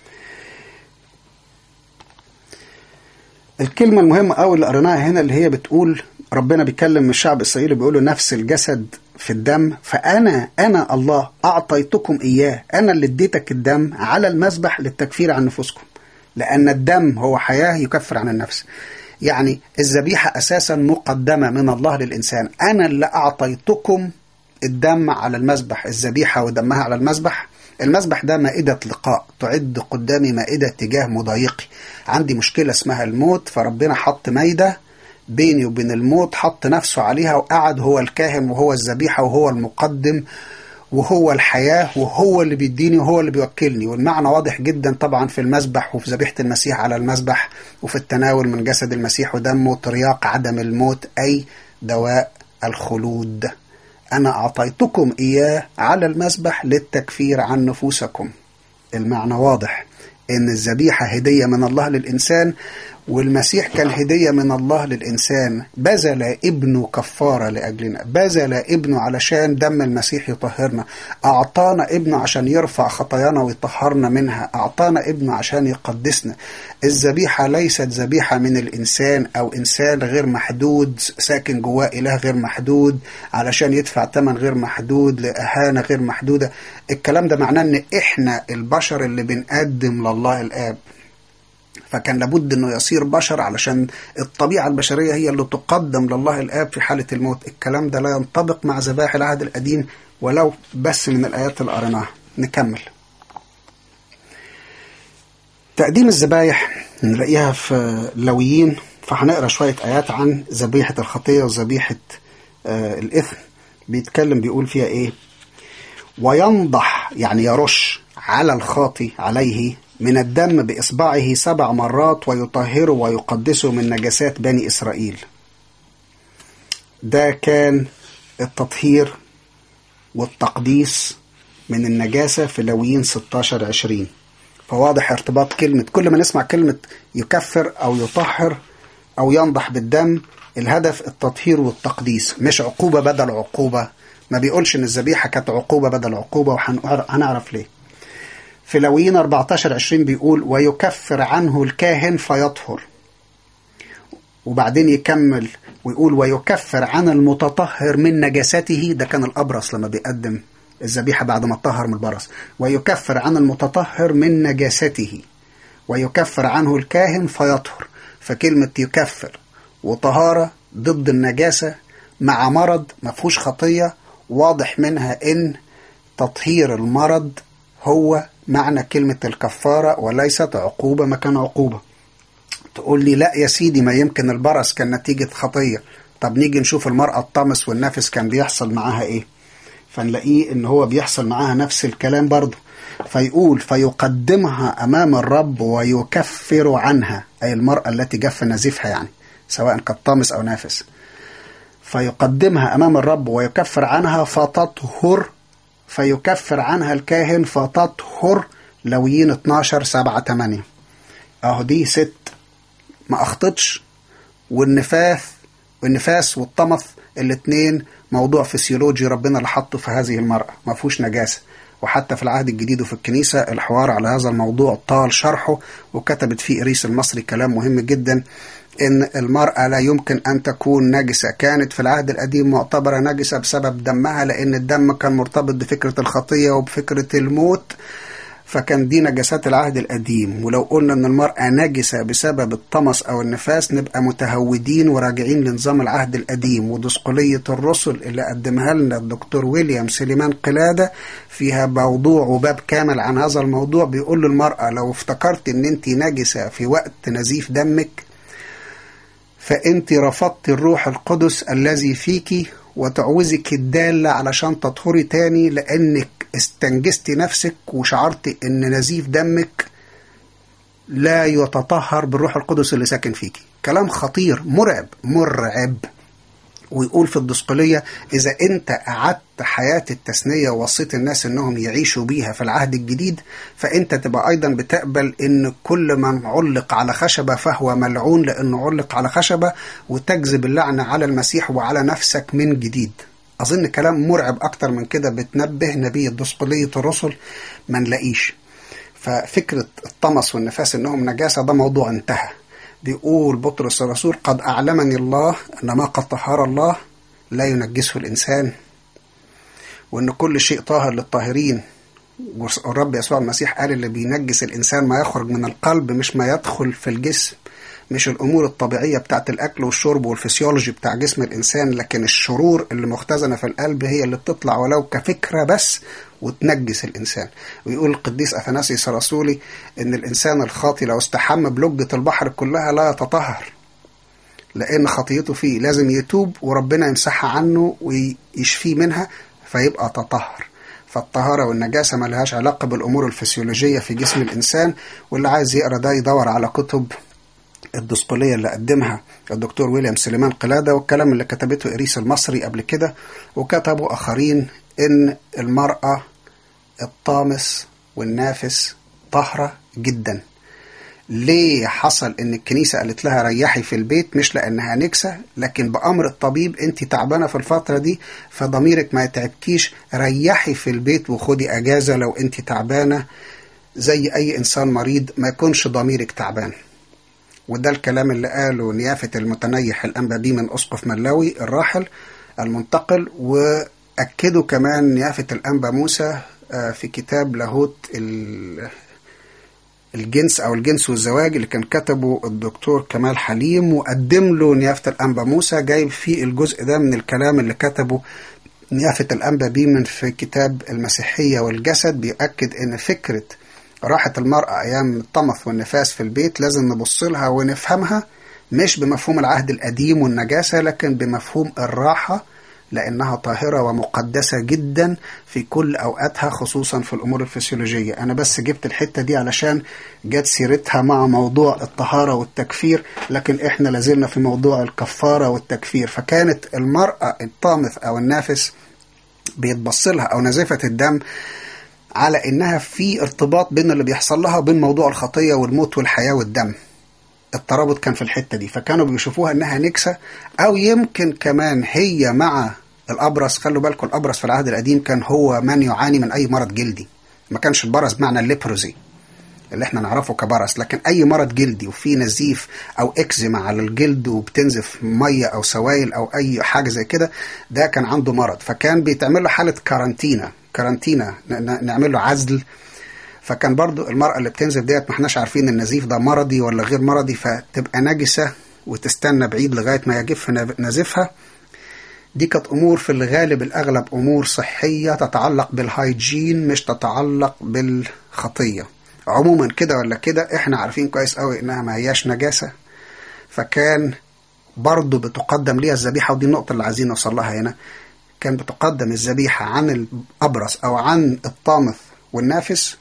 الكلمة المهمة أوي اللي قريناها هنا اللي هي بتقول ربنا بيكلم الشعب الإسرائيلي بيقول له نفس الجسد في الدم فأنا أنا الله أعطيتكم إياه أنا اللي اديتك الدم على المذبح للتكفير عن نفوسكم لأن الدم هو حياة يكفر عن النفس يعني الذبيحة أساسا مقدمة من الله للإنسان أنا اللي أعطيتكم الدم على المذبح الذبيحة ودمها على المذبح المذبح ده مائدة لقاء تعد قدامي مائدة تجاه مضايقي عندي مشكلة اسمها الموت فربنا حط مايدة بيني وبين الموت حط نفسه عليها وقعد هو الكاهن وهو الذبيحة وهو المقدم وهو الحياة وهو اللي بيديني وهو اللي بيوكلني والمعنى واضح جدا طبعا في المذبح وفي ذبيحة المسيح على المذبح وفي التناول من جسد المسيح ودمه ترياق عدم الموت أي دواء الخلود أنا أعطيتكم إياه على المذبح للتكفير عن نفوسكم المعنى واضح إن الذبيحة هدية من الله للإنسان والمسيح كان هدية من الله للإنسان بذل ابنه كفارة لأجلنا بذل ابنه علشان دم المسيح يطهرنا أعطانا ابنه عشان يرفع خطايانا ويطهرنا منها أعطانا ابنه عشان يقدسنا الذبيحة ليست ذبيحة من الإنسان أو إنسان غير محدود ساكن جواه إله غير محدود علشان يدفع ثمن غير محدود لأهانة غير محدودة الكلام ده معناه إن إحنا البشر اللي بنقدم لله الآب فكان لابد انه يصير بشر علشان الطبيعه البشريه هي اللي تقدم لله الاب في حاله الموت الكلام ده لا ينطبق مع ذبائح العهد القديم ولو بس من الايات اللي قريناها نكمل تقديم الذبايح نلاقيها في لويين فهنقرا شويه ايات عن ذبيحه الخطيه وذبيحه آه الاثم بيتكلم بيقول فيها ايه وينضح يعني يرش على الخاطي عليه من الدم بإصبعه سبع مرات ويطهره ويقدسه من نجاسات بني إسرائيل ده كان التطهير والتقديس من النجاسة في لويين 16 20 فواضح ارتباط كلمة كل ما نسمع كلمة يكفر أو يطهر أو ينضح بالدم الهدف التطهير والتقديس مش عقوبة بدل عقوبة ما بيقولش ان الذبيحة كانت عقوبة بدل عقوبة وهنعرف ليه في لويين 14 20 بيقول ويكفر عنه الكاهن فيطهر وبعدين يكمل ويقول ويكفر عن المتطهر من نجاسته ده كان الأبرص لما بيقدم الذبيحة بعد ما اتطهر من البرص ويكفر عن المتطهر من نجاسته ويكفر عنه الكاهن فيطهر فكلمة يكفر وطهارة ضد النجاسة مع مرض ما فيهوش خطية واضح منها إن تطهير المرض هو معنى كلمة الكفارة وليست عقوبة مكان عقوبة تقول لي لا يا سيدي ما يمكن البرص كان نتيجة خطية طب نيجي نشوف المرأة الطمس والنفس كان بيحصل معاها ايه فنلاقيه ان هو بيحصل معاها نفس الكلام برضه فيقول فيقدمها امام الرب ويكفر عنها اي المرأة التي جف نزيفها يعني سواء كانت طامس او نافس فيقدمها امام الرب ويكفر عنها فتطهر فيكفر عنها الكاهن فتطهر لويين 12 7 8 اهو دي ست ما اخطتش والنفاث والنفاس والطمث الاثنين موضوع فسيولوجي ربنا اللي حطه في هذه المرأة ما فيهوش نجاسة وحتى في العهد الجديد وفي الكنيسة الحوار على هذا الموضوع طال شرحه وكتبت فيه إريس المصري كلام مهم جدا إن المرأة لا يمكن أن تكون نجسة كانت في العهد القديم معتبرة نجسة بسبب دمها لأن الدم كان مرتبط بفكرة الخطية وبفكرة الموت فكان دي نجاسات العهد القديم ولو قلنا ان المرأة نجسة بسبب الطمس او النفاس نبقى متهودين وراجعين لنظام العهد القديم ودسقلية الرسل اللي قدمها لنا الدكتور ويليام سليمان قلادة فيها موضوع وباب كامل عن هذا الموضوع بيقول للمرأة لو افتكرت ان انت نجسة في وقت نزيف دمك فانت رفضت الروح القدس الذي فيك وتعوزك الدالة علشان تطهري تاني لانك استنجزتي نفسك وشعرت ان نزيف دمك لا يتطهر بالروح القدس اللي ساكن فيكي كلام خطير مرعب مرعب ويقول في الدسقلية إذا أنت قعدت حياة التثنية ووصيت الناس أنهم يعيشوا بيها في العهد الجديد فأنت تبقى أيضا بتقبل أن كل من علق على خشبة فهو ملعون لأنه علق على خشبة وتجذب اللعنة على المسيح وعلى نفسك من جديد أظن كلام مرعب أكتر من كده بتنبه نبي الدسقلية الرسل ما نلاقيش ففكرة الطمس والنفاس إنهم نجاسة ده موضوع انتهى بيقول بطرس الرسول قد أعلمني الله أن ما قد طهر الله لا ينجسه الإنسان وأن كل شيء طاهر للطاهرين والرب يسوع المسيح قال اللي بينجس الإنسان ما يخرج من القلب مش ما يدخل في الجسم مش الأمور الطبيعية بتاعت الأكل والشرب والفسيولوجي بتاع جسم الإنسان لكن الشرور اللي مختزنة في القلب هي اللي بتطلع ولو كفكرة بس وتنجس الإنسان ويقول القديس أثناسيس الرسولي إن الإنسان الخاطي لو استحم بلجة البحر كلها لا يتطهر لأن خطيته فيه لازم يتوب وربنا يمسحها عنه ويشفيه منها فيبقى تطهر فالطهارة والنجاسة ما لهاش علاقة بالأمور الفسيولوجية في جسم الإنسان واللي عايز يقرأ ده يدور على كتب الدسقلية اللي قدمها الدكتور ويليام سليمان قلادة والكلام اللي كتبته إريس المصري قبل كده وكتبوا آخرين إن المرأة الطامس والنافس طهرة جدا ليه حصل ان الكنيسة قالت لها ريحي في البيت مش لانها نكسة لكن بامر الطبيب انت تعبانة في الفترة دي فضميرك ما يتعبكيش ريحي في البيت وخدي اجازة لو انت تعبانة زي اي انسان مريض ما يكونش ضميرك تعبان وده الكلام اللي قاله نيافة المتنيح الأنبا بيه من أسقف ملاوي الراحل المنتقل وأكدوا كمان نيافة الأنبا موسى في كتاب لاهوت الجنس أو الجنس والزواج اللي كان كتبه الدكتور كمال حليم وقدم له نيافة الأنبا موسى جايب فيه الجزء ده من الكلام اللي كتبه نيافة الأنبا بيمن في كتاب المسيحية والجسد بيأكد إن فكرة راحة المرأة أيام الطمث والنفاس في البيت لازم نبص لها ونفهمها مش بمفهوم العهد القديم والنجاسة لكن بمفهوم الراحة لأنها طاهرة ومقدسة جدا في كل أوقاتها خصوصا في الأمور الفسيولوجية أنا بس جبت الحتة دي علشان جت سيرتها مع موضوع الطهارة والتكفير لكن إحنا لازلنا في موضوع الكفارة والتكفير فكانت المرأة الطامث أو النافس بيتبص لها أو نزفة الدم على إنها في ارتباط بين اللي بيحصل لها وبين موضوع الخطية والموت والحياة والدم الترابط كان في الحتة دي فكانوا بيشوفوها انها نكسة او يمكن كمان هي مع الابرص خلوا بالكم الابرص في العهد القديم كان هو من يعاني من اي مرض جلدي ما كانش البرص بمعنى الليبروزي اللي احنا نعرفه كبرص لكن اي مرض جلدي وفيه نزيف او اكزيما على الجلد وبتنزف ميه او سوائل او اي حاجه زي كده ده كان عنده مرض فكان بيتعمل له حاله كارانتينا كارانتينا نعمل له عزل فكان برضو المرأة اللي بتنزف ديت ما احناش عارفين النزيف ده مرضي ولا غير مرضي فتبقى نجسة وتستنى بعيد لغاية ما يجف نزيفها دي كانت أمور في الغالب الأغلب أمور صحية تتعلق بالهايجين مش تتعلق بالخطية عموما كده ولا كده احنا عارفين كويس قوي انها ما هياش نجاسة فكان برضو بتقدم ليها الذبيحة ودي النقطة اللي عايزين نوصل لها هنا كان بتقدم الذبيحة عن الأبرص أو عن الطامث والنافس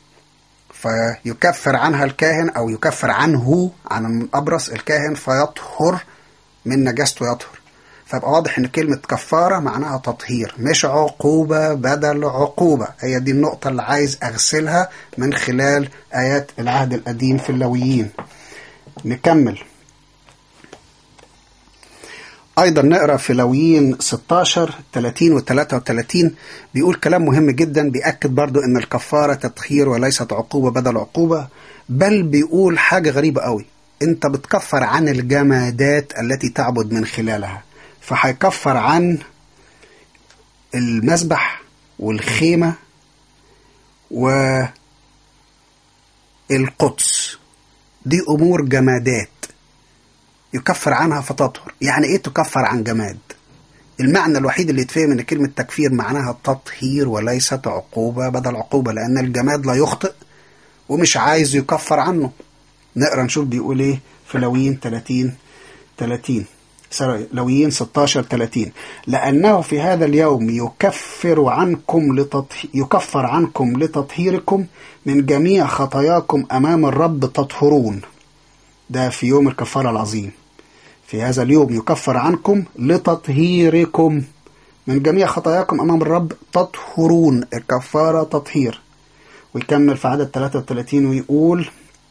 فيكفر عنها الكاهن أو يكفر عنه عن الأبرص الكاهن فيطهر من نجاسته يطهر فيبقى واضح ان كلمة كفارة معناها تطهير مش عقوبة بدل عقوبة هي دي النقطة اللي عايز أغسلها من خلال آيات العهد القديم في اللويين نكمل أيضا نقرأ في لويين 16 30 و 33 بيقول كلام مهم جدا بيأكد برضو أن الكفارة تطهير وليست عقوبة بدل عقوبة بل بيقول حاجة غريبة قوي أنت بتكفر عن الجمادات التي تعبد من خلالها فهيكفر عن المسبح والخيمة والقدس دي أمور جمادات يكفر عنها فتطهر يعني ايه تكفر عن جماد المعنى الوحيد اللي يتفهم ان كلمة تكفير معناها تطهير وليست عقوبة بدل عقوبة لان الجماد لا يخطئ ومش عايز يكفر عنه نقرا نشوف بيقول ايه في لويين 30 30 لويين 16 30 لأنه في هذا اليوم يكفر عنكم لتطهير يكفر عنكم لتطهيركم من جميع خطاياكم أمام الرب تطهرون ده في يوم الكفارة العظيم في هذا اليوم يكفر عنكم لتطهيركم من جميع خطاياكم أمام الرب تطهرون الكفارة تطهير ويكمل في عدد 33 ويقول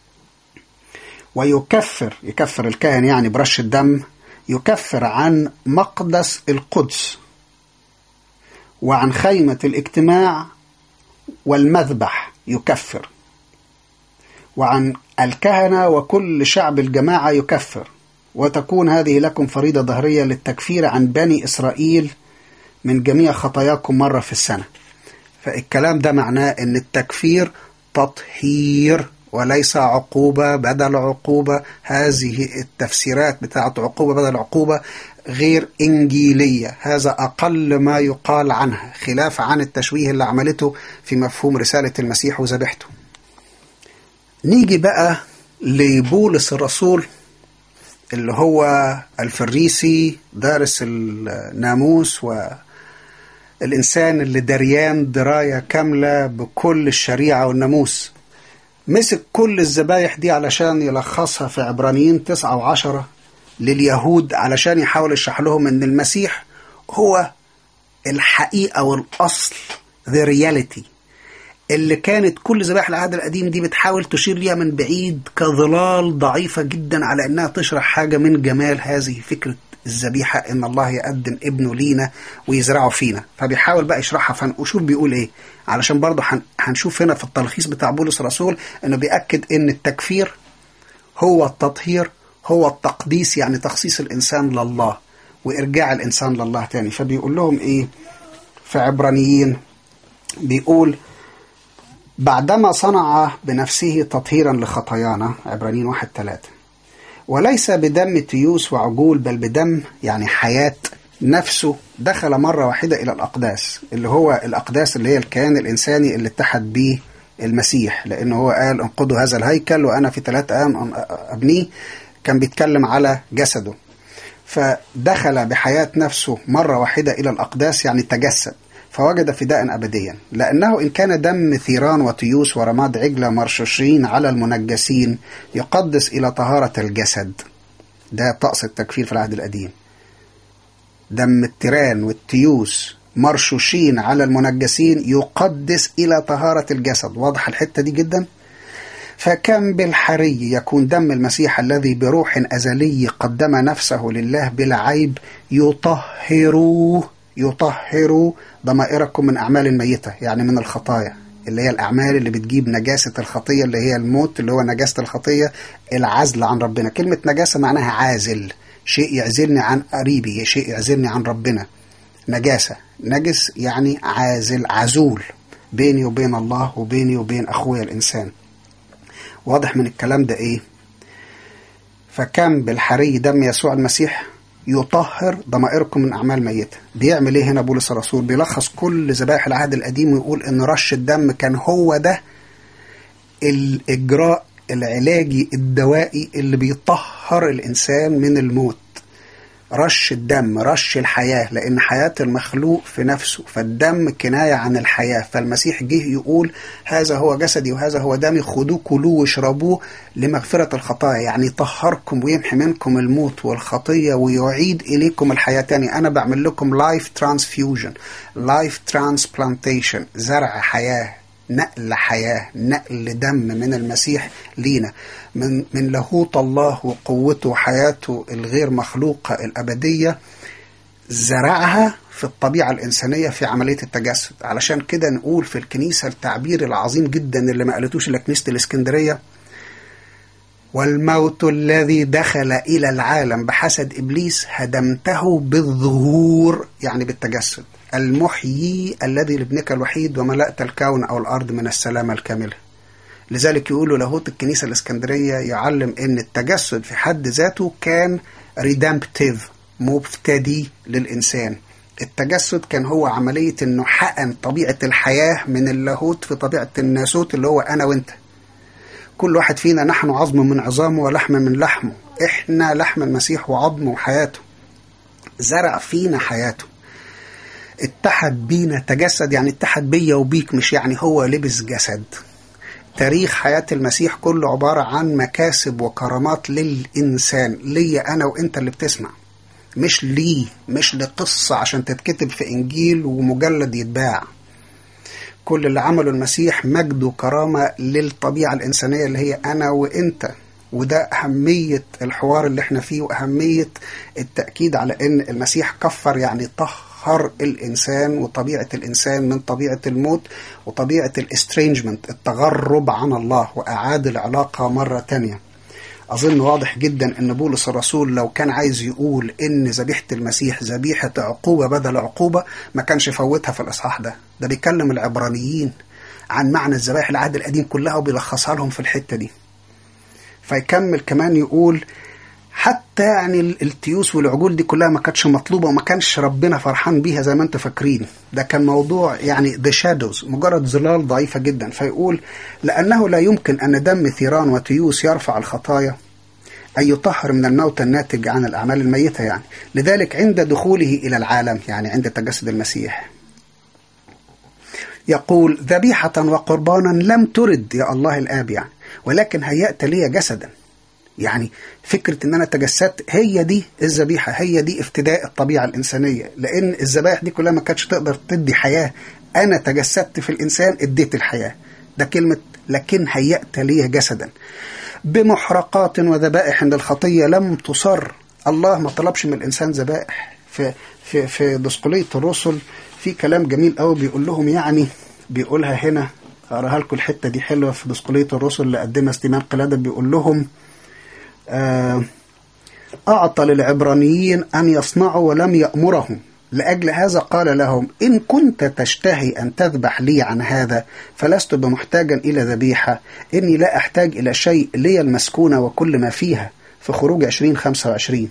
ويكفر يكفر الكاهن يعني برش الدم يكفر عن مقدس القدس وعن خيمة الاجتماع والمذبح يكفر وعن الكهنة وكل شعب الجماعة يكفر وتكون هذه لكم فريضة ظهرية للتكفير عن بني إسرائيل من جميع خطاياكم مرة في السنة فالكلام ده معناه أن التكفير تطهير وليس عقوبة بدل عقوبة هذه التفسيرات بتاعت عقوبة بدل عقوبة غير إنجيلية هذا أقل ما يقال عنها خلاف عن التشويه اللي عملته في مفهوم رسالة المسيح وذبيحته نيجي بقى لبولس الرسول اللي هو الفريسي دارس الناموس والإنسان اللي دريان دراية كاملة بكل الشريعة والناموس مسك كل الذبايح دي علشان يلخصها في عبرانيين تسعة وعشرة لليهود علشان يحاول يشرح لهم ان المسيح هو الحقيقة والأصل the reality اللي كانت كل ذبائح العهد القديم دي بتحاول تشير ليها من بعيد كظلال ضعيفة جدا على انها تشرح حاجة من جمال هذه فكرة الذبيحة ان الله يقدم ابنه لينا ويزرعه فينا فبيحاول بقى يشرحها فنشوف بيقول ايه علشان برضه هنشوف هنا في التلخيص بتاع بولس الرسول انه بيأكد ان التكفير هو التطهير هو التقديس يعني تخصيص الانسان لله وارجاع الانسان لله تاني فبيقول لهم ايه في عبرانيين بيقول بعدما صنع بنفسه تطهيرا لخطايانا عبرانيين واحد ثلاثة وليس بدم تيوس وعجول بل بدم يعني حياة نفسه دخل مرة واحدة إلى الأقداس اللي هو الأقداس اللي هي الكيان الإنساني اللي اتحد به المسيح لأنه هو قال انقضوا هذا الهيكل وأنا في ثلاث أيام أبنيه كان بيتكلم على جسده فدخل بحياة نفسه مرة واحدة إلى الأقداس يعني تجسد فوجد فداء أبديا لأنه إن كان دم ثيران وتيوس ورماد عجلة مرشوشين على المنجسين يقدس إلى طهارة الجسد ده طقس التكفير في العهد القديم دم التيران والتيوس مرشوشين على المنجسين يقدس إلى طهارة الجسد واضح الحتة دي جدا فكم بالحري يكون دم المسيح الذي بروح أزلي قدم نفسه لله بلا عيب يطهر يطهر ضمائركم من أعمال الميتة يعني من الخطايا اللي هي الأعمال اللي بتجيب نجاسة الخطية اللي هي الموت اللي هو نجاسة الخطية العزل عن ربنا كلمة نجاسة معناها عازل شيء يعزلني عن قريبي شيء يعزلني عن ربنا نجاسة نجس يعني عازل عزول بيني وبين الله وبيني وبين أخويا الإنسان واضح من الكلام ده إيه فكم بالحري دم يسوع المسيح يطهر ضمائركم من أعمال ميتة بيعمل إيه هنا بولس الرسول بيلخص كل ذبائح العهد القديم ويقول إن رش الدم كان هو ده الإجراء العلاجي الدوائي اللي بيطهر الإنسان من الموت رش الدم رش الحياة لأن حياة المخلوق في نفسه فالدم كناية عن الحياة فالمسيح جه يقول هذا هو جسدي وهذا هو دمي خدوه كلوه واشربوه لمغفرة الخطايا يعني يطهركم ويمحي منكم الموت والخطية ويعيد إليكم الحياة تاني أنا بعمل لكم لايف ترانسفيوجن لايف ترانسبلانتيشن زرع حياة نقل حياة نقل دم من المسيح لينا من من لاهوت الله وقوته وحياته الغير مخلوقة الأبدية زرعها في الطبيعة الإنسانية في عملية التجسد علشان كده نقول في الكنيسة التعبير العظيم جدا اللي ما قالتوش إلا كنيسة الإسكندرية والموت الذي دخل إلى العالم بحسد إبليس هدمته بالظهور يعني بالتجسد المحيي الذي لابنك الوحيد وملأت الكون أو الأرض من السلامة الكاملة لذلك يقولوا لاهوت الكنيسة الإسكندرية يعلم أن التجسد في حد ذاته كان ريدامبتيف مفتدي للإنسان التجسد كان هو عملية أنه حقن طبيعة الحياة من اللاهوت في طبيعة الناسوت اللي هو أنا وأنت كل واحد فينا نحن عظم من عظامه ولحم من لحمه إحنا لحم المسيح وعظمه وحياته زرع فينا حياته اتحد بينا تجسد يعني اتحد بيا وبيك مش يعني هو لبس جسد تاريخ حياة المسيح كله عبارة عن مكاسب وكرامات للإنسان ليا أنا وإنت اللي بتسمع مش ليه مش لقصة عشان تتكتب في إنجيل ومجلد يتباع كل اللي عمله المسيح مجد وكرامة للطبيعة الإنسانية اللي هي أنا وإنت وده أهمية الحوار اللي احنا فيه وأهمية التأكيد على أن المسيح كفر يعني طهر الإنسان وطبيعة الإنسان من طبيعة الموت وطبيعة الاسترينجمنت التغرب عن الله وأعاد العلاقة مرة تانية أظن واضح جدا أن بولس الرسول لو كان عايز يقول أن ذبيحة المسيح ذبيحة عقوبة بدل عقوبة ما كانش فوتها في الإصحاح ده ده بيكلم العبرانيين عن معنى الذبائح العهد القديم كلها وبيلخصها لهم في الحتة دي فيكمل كمان يقول حتى يعني التيوس والعجول دي كلها ما كانتش مطلوبه وما كانش ربنا فرحان بيها زي ما انتم فاكرين ده كان موضوع يعني ذا شادوز مجرد ظلال ضعيفه جدا فيقول لانه لا يمكن ان دم ثيران وتيوس يرفع الخطايا أي يطهر من الموت الناتج عن الأعمال الميتة يعني لذلك عند دخوله إلى العالم يعني عند تجسد المسيح يقول ذبيحة وقربانا لم ترد يا الله الآب يعني ولكن هيأت لي جسدا يعني فكرة ان انا تجسدت هي دي الذبيحة هي دي افتداء الطبيعة الانسانية لان الذبائح دي كلها ما كانتش تقدر تدي حياة انا تجسدت في الانسان اديت الحياة ده كلمة لكن هيأت لي جسدا بمحرقات وذبائح للخطية لم تصر الله ما طلبش من الانسان ذبائح في في في دسقلية الرسل في كلام جميل قوي بيقول لهم يعني بيقولها هنا اقراها لكم الحته دي حلوه في دسقليه الرسل اللي قدمها استيمان قلاده بيقول لهم أعطى للعبرانيين أن يصنعوا ولم يأمرهم لأجل هذا قال لهم إن كنت تشتهي أن تذبح لي عن هذا فلست بمحتاجا إلى ذبيحة إني لا أحتاج إلى شيء لي المسكونة وكل ما فيها في خروج 2025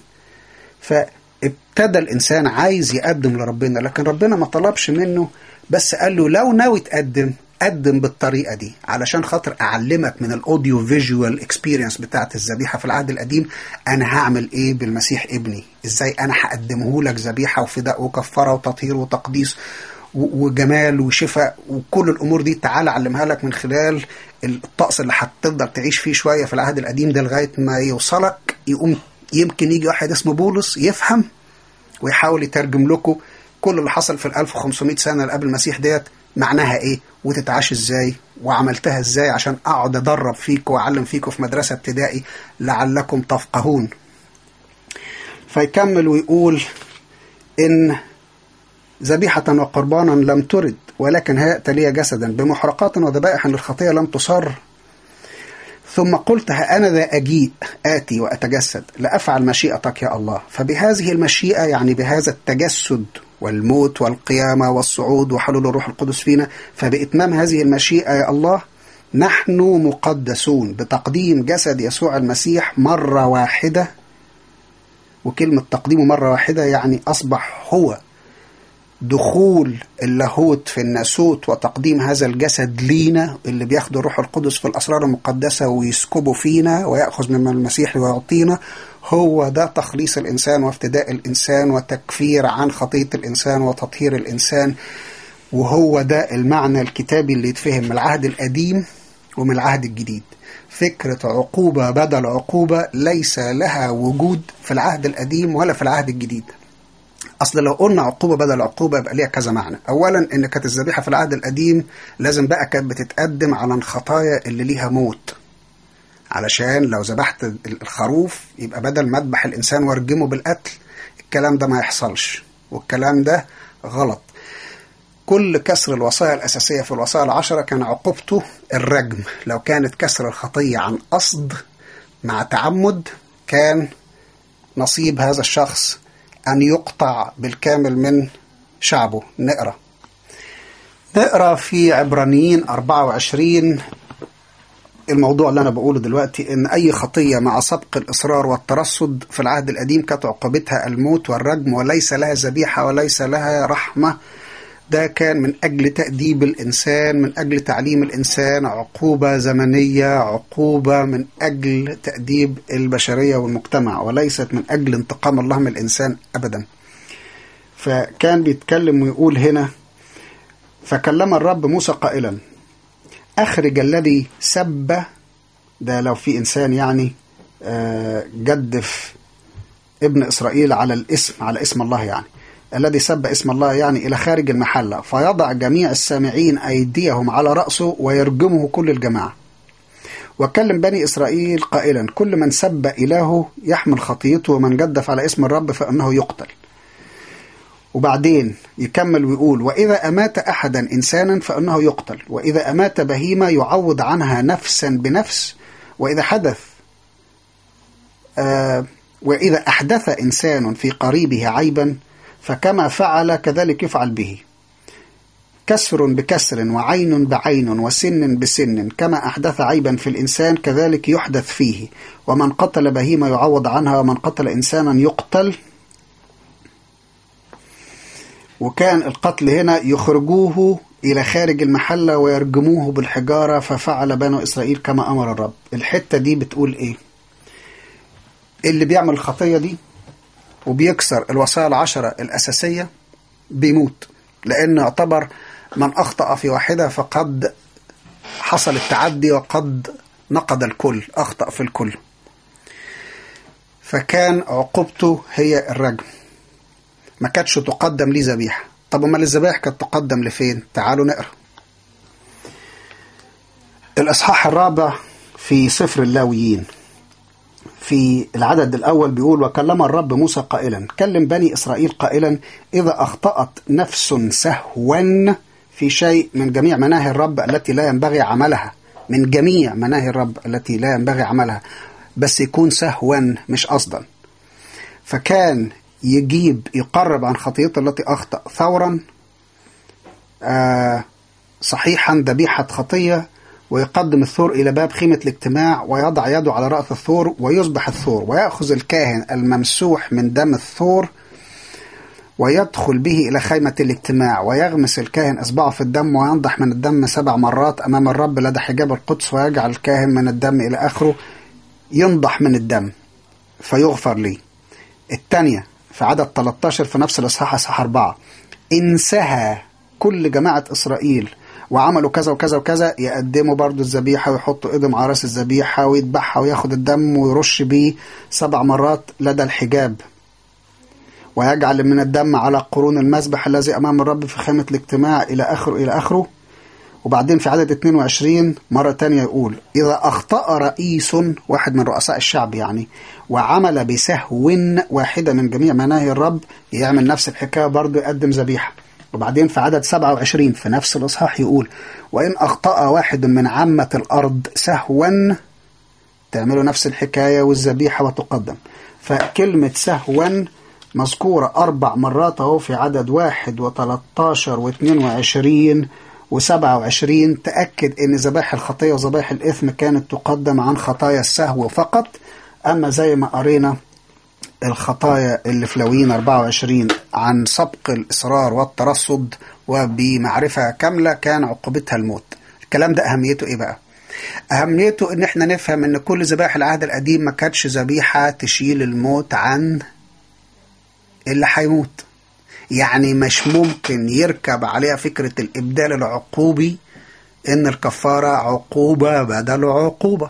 فابتدى الإنسان عايز يقدم لربنا لكن ربنا ما طلبش منه بس قال له لو ناوي تقدم قدم بالطريقة دي علشان خاطر أعلمك من الأوديو فيجوال اكسبيرينس بتاعت الذبيحة في العهد القديم أنا هعمل إيه بالمسيح ابني إزاي أنا هقدمه لك ذبيحة وفداء وكفارة وتطهير وتقديس وجمال وشفاء وكل الأمور دي تعالى أعلمها لك من خلال الطقس اللي هتفضل تعيش فيه شوية في العهد القديم ده لغاية ما يوصلك يقوم يمكن يجي واحد اسمه بولس يفهم ويحاول يترجم لكم كل اللي حصل في ال 1500 سنة اللي قبل المسيح ديت معناها ايه وتتعاش ازاي وعملتها ازاي عشان اقعد ادرب فيكم واعلم فيكم في مدرسة ابتدائي لعلكم تفقهون فيكمل ويقول ان ذبيحة وقربانا لم ترد ولكن هيأت لي جسدا بمحرقات وذبائح للخطية لم تصر ثم قلت ها أنا ذا أجيء آتي وأتجسد لأفعل مشيئتك يا الله فبهذه المشيئة يعني بهذا التجسد والموت والقيامة والصعود وحلول الروح القدس فينا فبإتمام هذه المشيئة يا الله نحن مقدسون بتقديم جسد يسوع المسيح مرة واحدة وكلمة تقديمه مرة واحدة يعني أصبح هو دخول اللاهوت في الناسوت وتقديم هذا الجسد لينا اللي بياخده الروح القدس في الأسرار المقدسة ويسكبه فينا ويأخذ من المسيح ويعطينا هو ده تخليص الإنسان وافتداء الإنسان وتكفير عن خطية الإنسان وتطهير الإنسان وهو ده المعنى الكتابي اللي يتفهم من العهد القديم ومن العهد الجديد فكرة عقوبة بدل عقوبة ليس لها وجود في العهد القديم ولا في العهد الجديد اصل لو قلنا عقوبه بدل عقوبه يبقى ليها كذا معنى اولا ان كانت الذبيحه في العهد القديم لازم بقى كانت بتتقدم على الخطايا اللي ليها موت علشان لو ذبحت الخروف يبقى بدل ما اذبح الانسان وارجمه بالقتل الكلام ده ما يحصلش والكلام ده غلط كل كسر الوصايا الأساسية في الوصايا العشرة كان عقوبته الرجم لو كانت كسر الخطية عن قصد مع تعمد كان نصيب هذا الشخص أن يقطع بالكامل من شعبه نقرأ نقرأ في عبرانيين 24 الموضوع اللي أنا بقوله دلوقتي إن أي خطية مع سبق الإصرار والترصد في العهد القديم كانت عقوبتها الموت والرجم وليس لها ذبيحة وليس لها رحمة ده كان من أجل تأديب الإنسان من أجل تعليم الإنسان عقوبة زمنية عقوبة من أجل تأديب البشرية والمجتمع وليست من أجل انتقام الله من الإنسان أبدا فكان بيتكلم ويقول هنا فكلم الرب موسى قائلا أخرج الذي سب ده لو في إنسان يعني جدف ابن إسرائيل على الاسم على اسم الله يعني الذي سب اسم الله يعني إلى خارج المحلة فيضع جميع السامعين أيديهم على رأسه ويرجمه كل الجماعة وكلم بني إسرائيل قائلا كل من سب إلهه يحمل خطيته ومن جدف على اسم الرب فإنه يقتل وبعدين يكمل ويقول وإذا أمات أحدا إنسانا فإنه يقتل وإذا أمات بهيمة يعوض عنها نفسا بنفس وإذا حدث آه وإذا أحدث إنسان في قريبه عيبا فكما فعل كذلك يفعل به كسر بكسر وعين بعين وسن بسن كما أحدث عيبا في الإنسان كذلك يحدث فيه ومن قتل بهيمة يعوض عنها ومن قتل إنسانا يقتل وكان القتل هنا يخرجوه إلى خارج المحلة ويرجموه بالحجارة ففعل بنو إسرائيل كما أمر الرب الحتة دي بتقول إيه اللي بيعمل الخطية دي وبيكسر الوصايا العشرة الأساسية بيموت لأن يعتبر من أخطأ في واحدة فقد حصل التعدي وقد نقض الكل أخطأ في الكل فكان عقوبته هي الرجم ما كانتش تقدم لي ذبيحة طب امال الذبائح كانت تقدم لفين تعالوا نقرا الإصحاح الرابع في سفر اللاويين في العدد الأول بيقول وكلم الرب موسى قائلا كلم بني إسرائيل قائلا إذا أخطأت نفس سهوا في شيء من جميع مناهي الرب التي لا ينبغي عملها من جميع مناهي الرب التي لا ينبغي عملها بس يكون سهوا مش قصدا فكان يجيب يقرب عن خطيته التي أخطأ ثورا آه صحيحا ذبيحة خطية ويقدم الثور إلى باب خيمة الاجتماع ويضع يده على رأس الثور ويصبح الثور ويأخذ الكاهن الممسوح من دم الثور ويدخل به إلى خيمة الاجتماع ويغمس الكاهن إصبعه في الدم وينضح من الدم سبع مرات أمام الرب لدى حجاب القدس ويجعل الكاهن من الدم إلى آخره ينضح من الدم فيغفر لي الثانية في عدد 13 في نفس الإصحاح إصحاح 4 انسها كل جماعة إسرائيل وعملوا كذا وكذا وكذا يقدموا برضو الذبيحة ويحطوا ايدهم على راس الذبيحة ويذبحها وياخد الدم ويرش بيه سبع مرات لدى الحجاب ويجعل من الدم على قرون المذبح الذي أمام الرب في خيمة الاجتماع إلى آخره إلى آخره وبعدين في عدد 22 مرة تانية يقول إذا أخطأ رئيس واحد من رؤساء الشعب يعني وعمل بسهو واحدة من جميع مناهي الرب يعمل نفس الحكاية برضه يقدم ذبيحة وبعدين في عدد 27 في نفس الإصحاح يقول وإن أخطأ واحد من عامة الأرض سهوا تعملوا نفس الحكاية والذبيحة وتقدم فكلمة سهوا مذكورة أربع مرات أهو في عدد واحد وتلاتاشر واثنين وعشرين وسبعة وعشرين تأكد أن ذبائح الخطية وذبائح الإثم كانت تقدم عن خطايا السهو فقط أما زي ما قرينا الخطايا اللي في لوين 24 عن سبق الإصرار والترصد وبمعرفة كاملة كان عقوبتها الموت الكلام ده أهميته إيه بقى؟ أهميته إن إحنا نفهم إن كل ذبائح العهد القديم ما كانتش ذبيحة تشيل الموت عن اللي هيموت يعني مش ممكن يركب عليها فكرة الإبدال العقوبي إن الكفارة عقوبة بدل عقوبة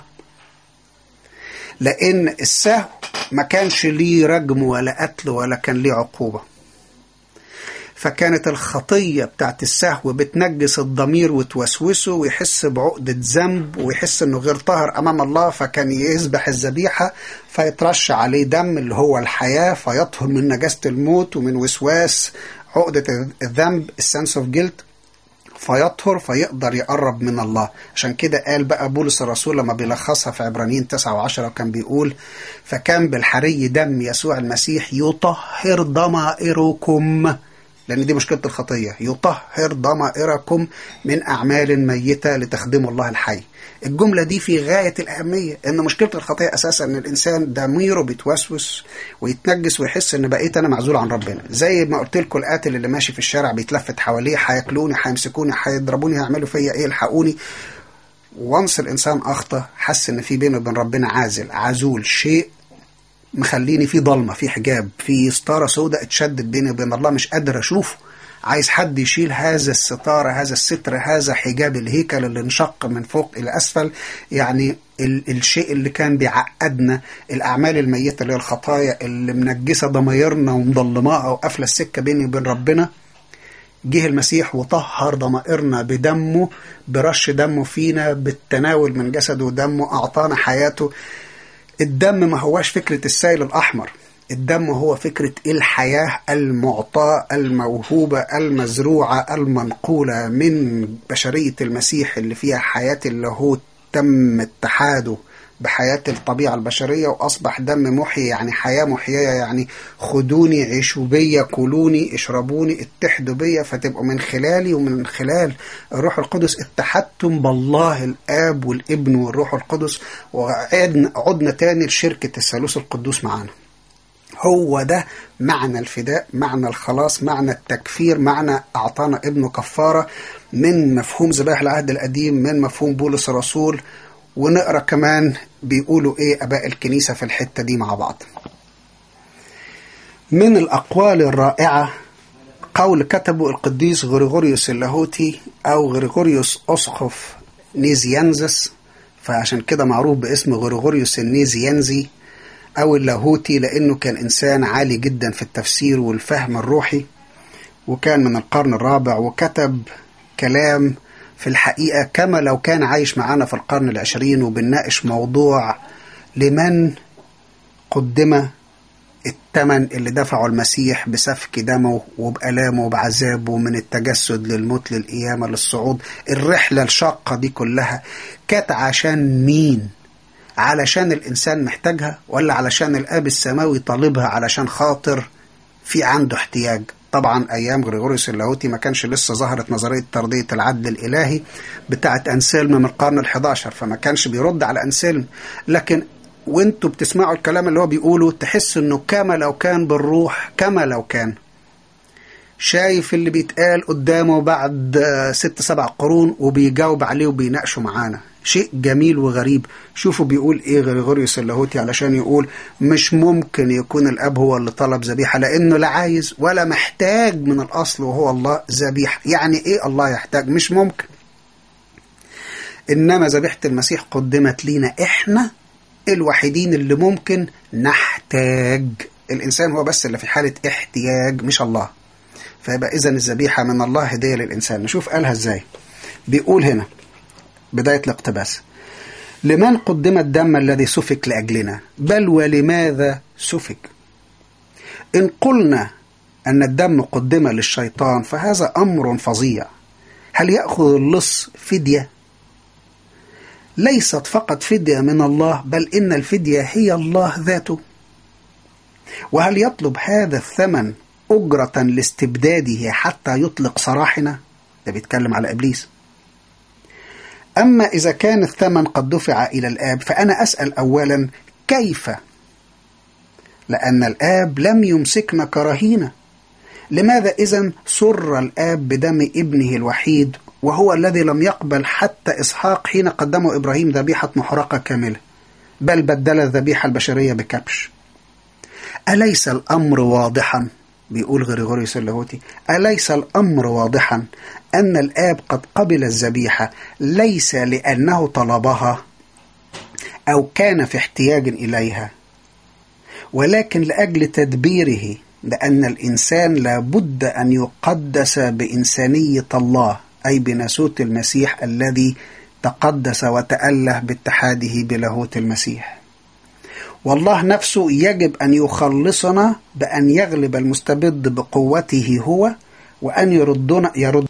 لأن السهو ما كانش ليه رجم ولا قتل ولا كان ليه عقوبة فكانت الخطية بتاعت السهو بتنجس الضمير وتوسوسه ويحس بعقدة ذنب ويحس انه غير طاهر امام الله فكان يذبح الذبيحة فيترش عليه دم اللي هو الحياة فيطهر من نجاسة الموت ومن وسواس عقدة الذنب السنس اوف جيلت فيطهر فيقدر يقرب من الله عشان كده قال بقى بولس الرسول لما بيلخصها في عبرانيين 9 و10 وكان بيقول فكان بالحري دم يسوع المسيح يطهر ضمائركم لأن دي مشكلة الخطية يطهر ضمائركم من أعمال ميتة لتخدموا الله الحي الجملة دي في غاية الأهمية إن مشكلة الخطية أساسا إن الإنسان ضميره بيتوسوس ويتنجس ويحس إن بقيت أنا معزول عن ربنا زي ما قلت لكم القاتل اللي ماشي في الشارع بيتلفت حواليه هياكلوني هيمسكوني هيضربوني هيعملوا فيا إيه الحقوني وانس الإنسان أخطأ حس إن في بينه وبين ربنا عازل عزول شيء مخليني في ضلمة في حجاب في ستارة سوداء اتشدت بيني وبين الله مش قادر أشوفه عايز حد يشيل هذا الستارة هذا الستر هذا حجاب الهيكل اللي انشق من فوق إلى أسفل يعني ال الشيء اللي كان بيعقدنا الأعمال الميتة اللي هي الخطايا اللي منجسة ضمايرنا ومضلماها وقافلة السكة بيني وبين ربنا جه المسيح وطهر ضمائرنا بدمه برش دمه فينا بالتناول من جسده ودمه أعطانا حياته الدم ما هواش فكرة السائل الأحمر الدم هو فكرة الحياة المعطاة الموهوبة المزروعة المنقولة من بشرية المسيح اللي فيها حياة اللاهوت تم اتحاده بحياة الطبيعة البشرية وأصبح دم محيي يعني حياة محيية يعني خدوني عيشوا بيا كلوني اشربوني اتحدوا بيا فتبقوا من خلالي ومن خلال الروح القدس اتحدتم بالله الآب والابن والروح القدس وعدنا عدنا تاني لشركة الثالوث القدوس معانا هو ده معنى الفداء معنى الخلاص معنى التكفير معنى أعطانا ابنه كفارة من مفهوم ذبائح العهد القديم من مفهوم بولس الرسول ونقرا كمان بيقولوا ايه اباء الكنيسه في الحته دي مع بعض من الاقوال الرائعه قول كتبه القديس غريغوريوس اللاهوتي او غريغوريوس اسقف نيزيانزس فعشان كده معروف باسم غريغوريوس النيزيانزي او اللاهوتي لانه كان انسان عالي جدا في التفسير والفهم الروحي وكان من القرن الرابع وكتب كلام في الحقيقة كما لو كان عايش معانا في القرن العشرين وبنناقش موضوع لمن قدم الثمن اللي دفعه المسيح بسفك دمه وبألامه وبعذابه من التجسد للموت للقيامة للصعود الرحلة الشاقة دي كلها كانت عشان مين علشان الإنسان محتاجها ولا علشان الآب السماوي طالبها علشان خاطر في عنده احتياج طبعا ايام غريغوريوس اللاهوتي ما كانش لسه ظهرت نظريه ترضيه العدل الالهي بتاعه انسلم من القرن ال11 فما كانش بيرد على انسلم لكن وانتوا بتسمعوا الكلام اللي هو بيقوله تحس انه كما لو كان بالروح كما لو كان شايف اللي بيتقال قدامه بعد ست سبع قرون وبيجاوب عليه وبيناقشوا معانا شيء جميل وغريب شوفوا بيقول ايه غريغوريوس اللاهوتي علشان يقول مش ممكن يكون الاب هو اللي طلب ذبيحه لانه لا عايز ولا محتاج من الاصل وهو الله ذبيحه يعني ايه الله يحتاج مش ممكن انما ذبيحه المسيح قدمت لينا احنا الوحيدين اللي ممكن نحتاج الانسان هو بس اللي في حاله احتياج مش الله فيبقى اذا الذبيحه من الله هديه للانسان نشوف قالها ازاي بيقول هنا بداية الاقتباس لمن قدم الدم الذي سفك لأجلنا بل ولماذا سفك إن قلنا أن الدم قدم للشيطان فهذا أمر فظيع هل يأخذ اللص فدية ليست فقط فدية من الله بل إن الفدية هي الله ذاته وهل يطلب هذا الثمن أجرة لاستبداده حتى يطلق سراحنا ده بيتكلم على إبليس أما إذا كان الثمن قد دفع إلى الآب فأنا أسأل أولا كيف؟ لأن الآب لم يمسكنا كرهينة لماذا إذا سر الآب بدم ابنه الوحيد وهو الذي لم يقبل حتى إسحاق حين قدمه إبراهيم ذبيحة محرقة كاملة بل بدل الذبيحة البشرية بكبش أليس الأمر واضحا بيقول غريغوريوس اللاهوتي أليس الأمر واضحا أن الآب قد قبل الذبيحة ليس لأنه طلبها أو كان في احتياج إليها ولكن لأجل تدبيره لأن الإنسان لابد أن يقدس بإنسانية الله أي بناسوت المسيح الذي تقدس وتأله باتحاده بلاهوت المسيح والله نفسه يجب أن يخلصنا بأن يغلب المستبد بقوته هو وأن يردنا يرد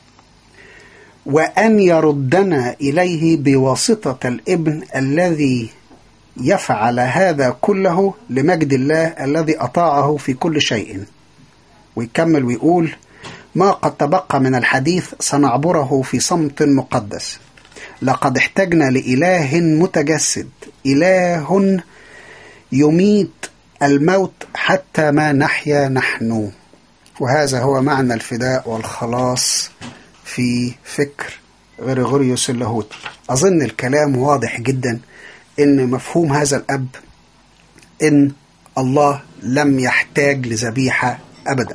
وأن يردنا إليه بواسطة الابن الذي يفعل هذا كله لمجد الله الذي أطاعه في كل شيء ويكمل ويقول ما قد تبقى من الحديث سنعبره في صمت مقدس لقد احتجنا لإله متجسد إله يميت الموت حتى ما نحيا نحن وهذا هو معنى الفداء والخلاص في فكر غريغوريوس اللاهوتي أظن الكلام واضح جدا إن مفهوم هذا الأب إن الله لم يحتاج لذبيحة أبدا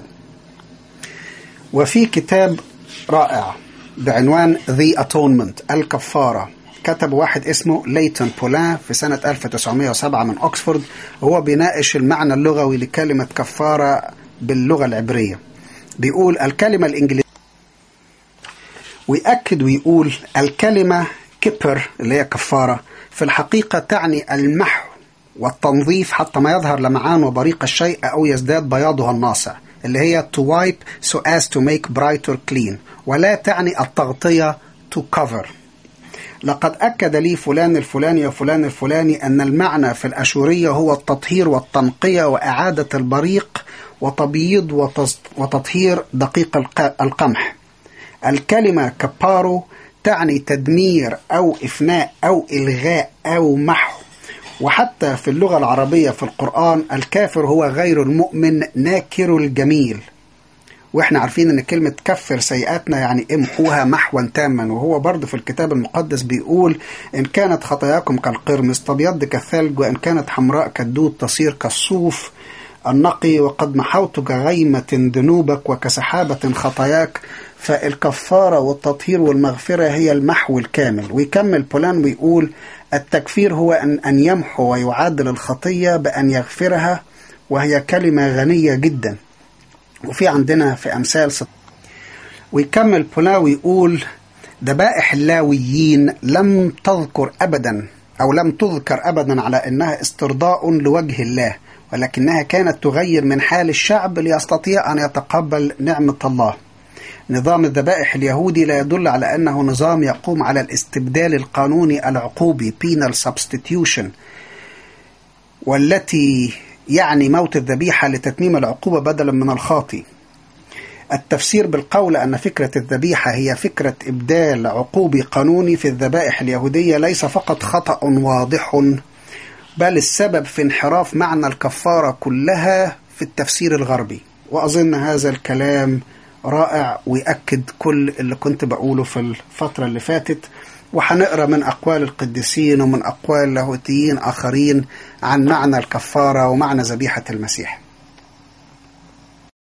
وفي كتاب رائع بعنوان The Atonement الكفارة كتب واحد اسمه ليتون بولان في سنة 1907 من أكسفورد وهو بيناقش المعنى اللغوي لكلمة كفارة باللغة العبرية بيقول الكلمة الإنجليزية ويأكد ويقول الكلمة كبر اللي هي كفارة في الحقيقة تعني المحو والتنظيف حتى ما يظهر لمعان وبريق الشيء أو يزداد بياضها الناصع اللي هي to wipe so as to make bright or clean ولا تعني التغطية to cover لقد أكد لي فلان الفلاني وفلان الفلاني أن المعنى في الأشورية هو التطهير والتنقية وإعادة البريق وتبييض وتطهير دقيق القمح الكلمة كبارو تعني تدمير أو إفناء أو إلغاء أو محو وحتى في اللغة العربية في القرآن الكافر هو غير المؤمن ناكر الجميل واحنا عارفين ان كلمة كفر سيئاتنا يعني امحوها محوا تاما وهو برضه في الكتاب المقدس بيقول ان كانت خطاياكم كالقرمز تبيض كالثلج وان كانت حمراء كالدود تصير كالصوف النقي وقد محوت كغيمة ذنوبك وكسحابة خطاياك فالكفارة والتطهير والمغفرة هي المحو الكامل ويكمل بولان ويقول التكفير هو أن, أن يمحو ويعادل الخطية بأن يغفرها وهي كلمة غنية جدا وفي عندنا في أمثال ست ويكمل بولا ويقول ذبائح اللاويين لم تذكر أبدا أو لم تذكر أبدا على أنها استرضاء لوجه الله ولكنها كانت تغير من حال الشعب ليستطيع أن يتقبل نعمة الله نظام الذبائح اليهودي لا يدل على أنه نظام يقوم على الاستبدال القانوني العقوبي penal substitution والتي يعني موت الذبيحة لتتميم العقوبة بدلا من الخاطي التفسير بالقول أن فكرة الذبيحة هي فكرة إبدال عقوبي قانوني في الذبائح اليهودية ليس فقط خطأ واضح بل السبب في انحراف معنى الكفارة كلها في التفسير الغربي وأظن هذا الكلام رائع ويأكد كل اللي كنت بقوله في الفترة اللي فاتت وهنقرا من أقوال القديسين ومن أقوال لاهوتيين آخرين عن معنى الكفارة ومعنى ذبيحة المسيح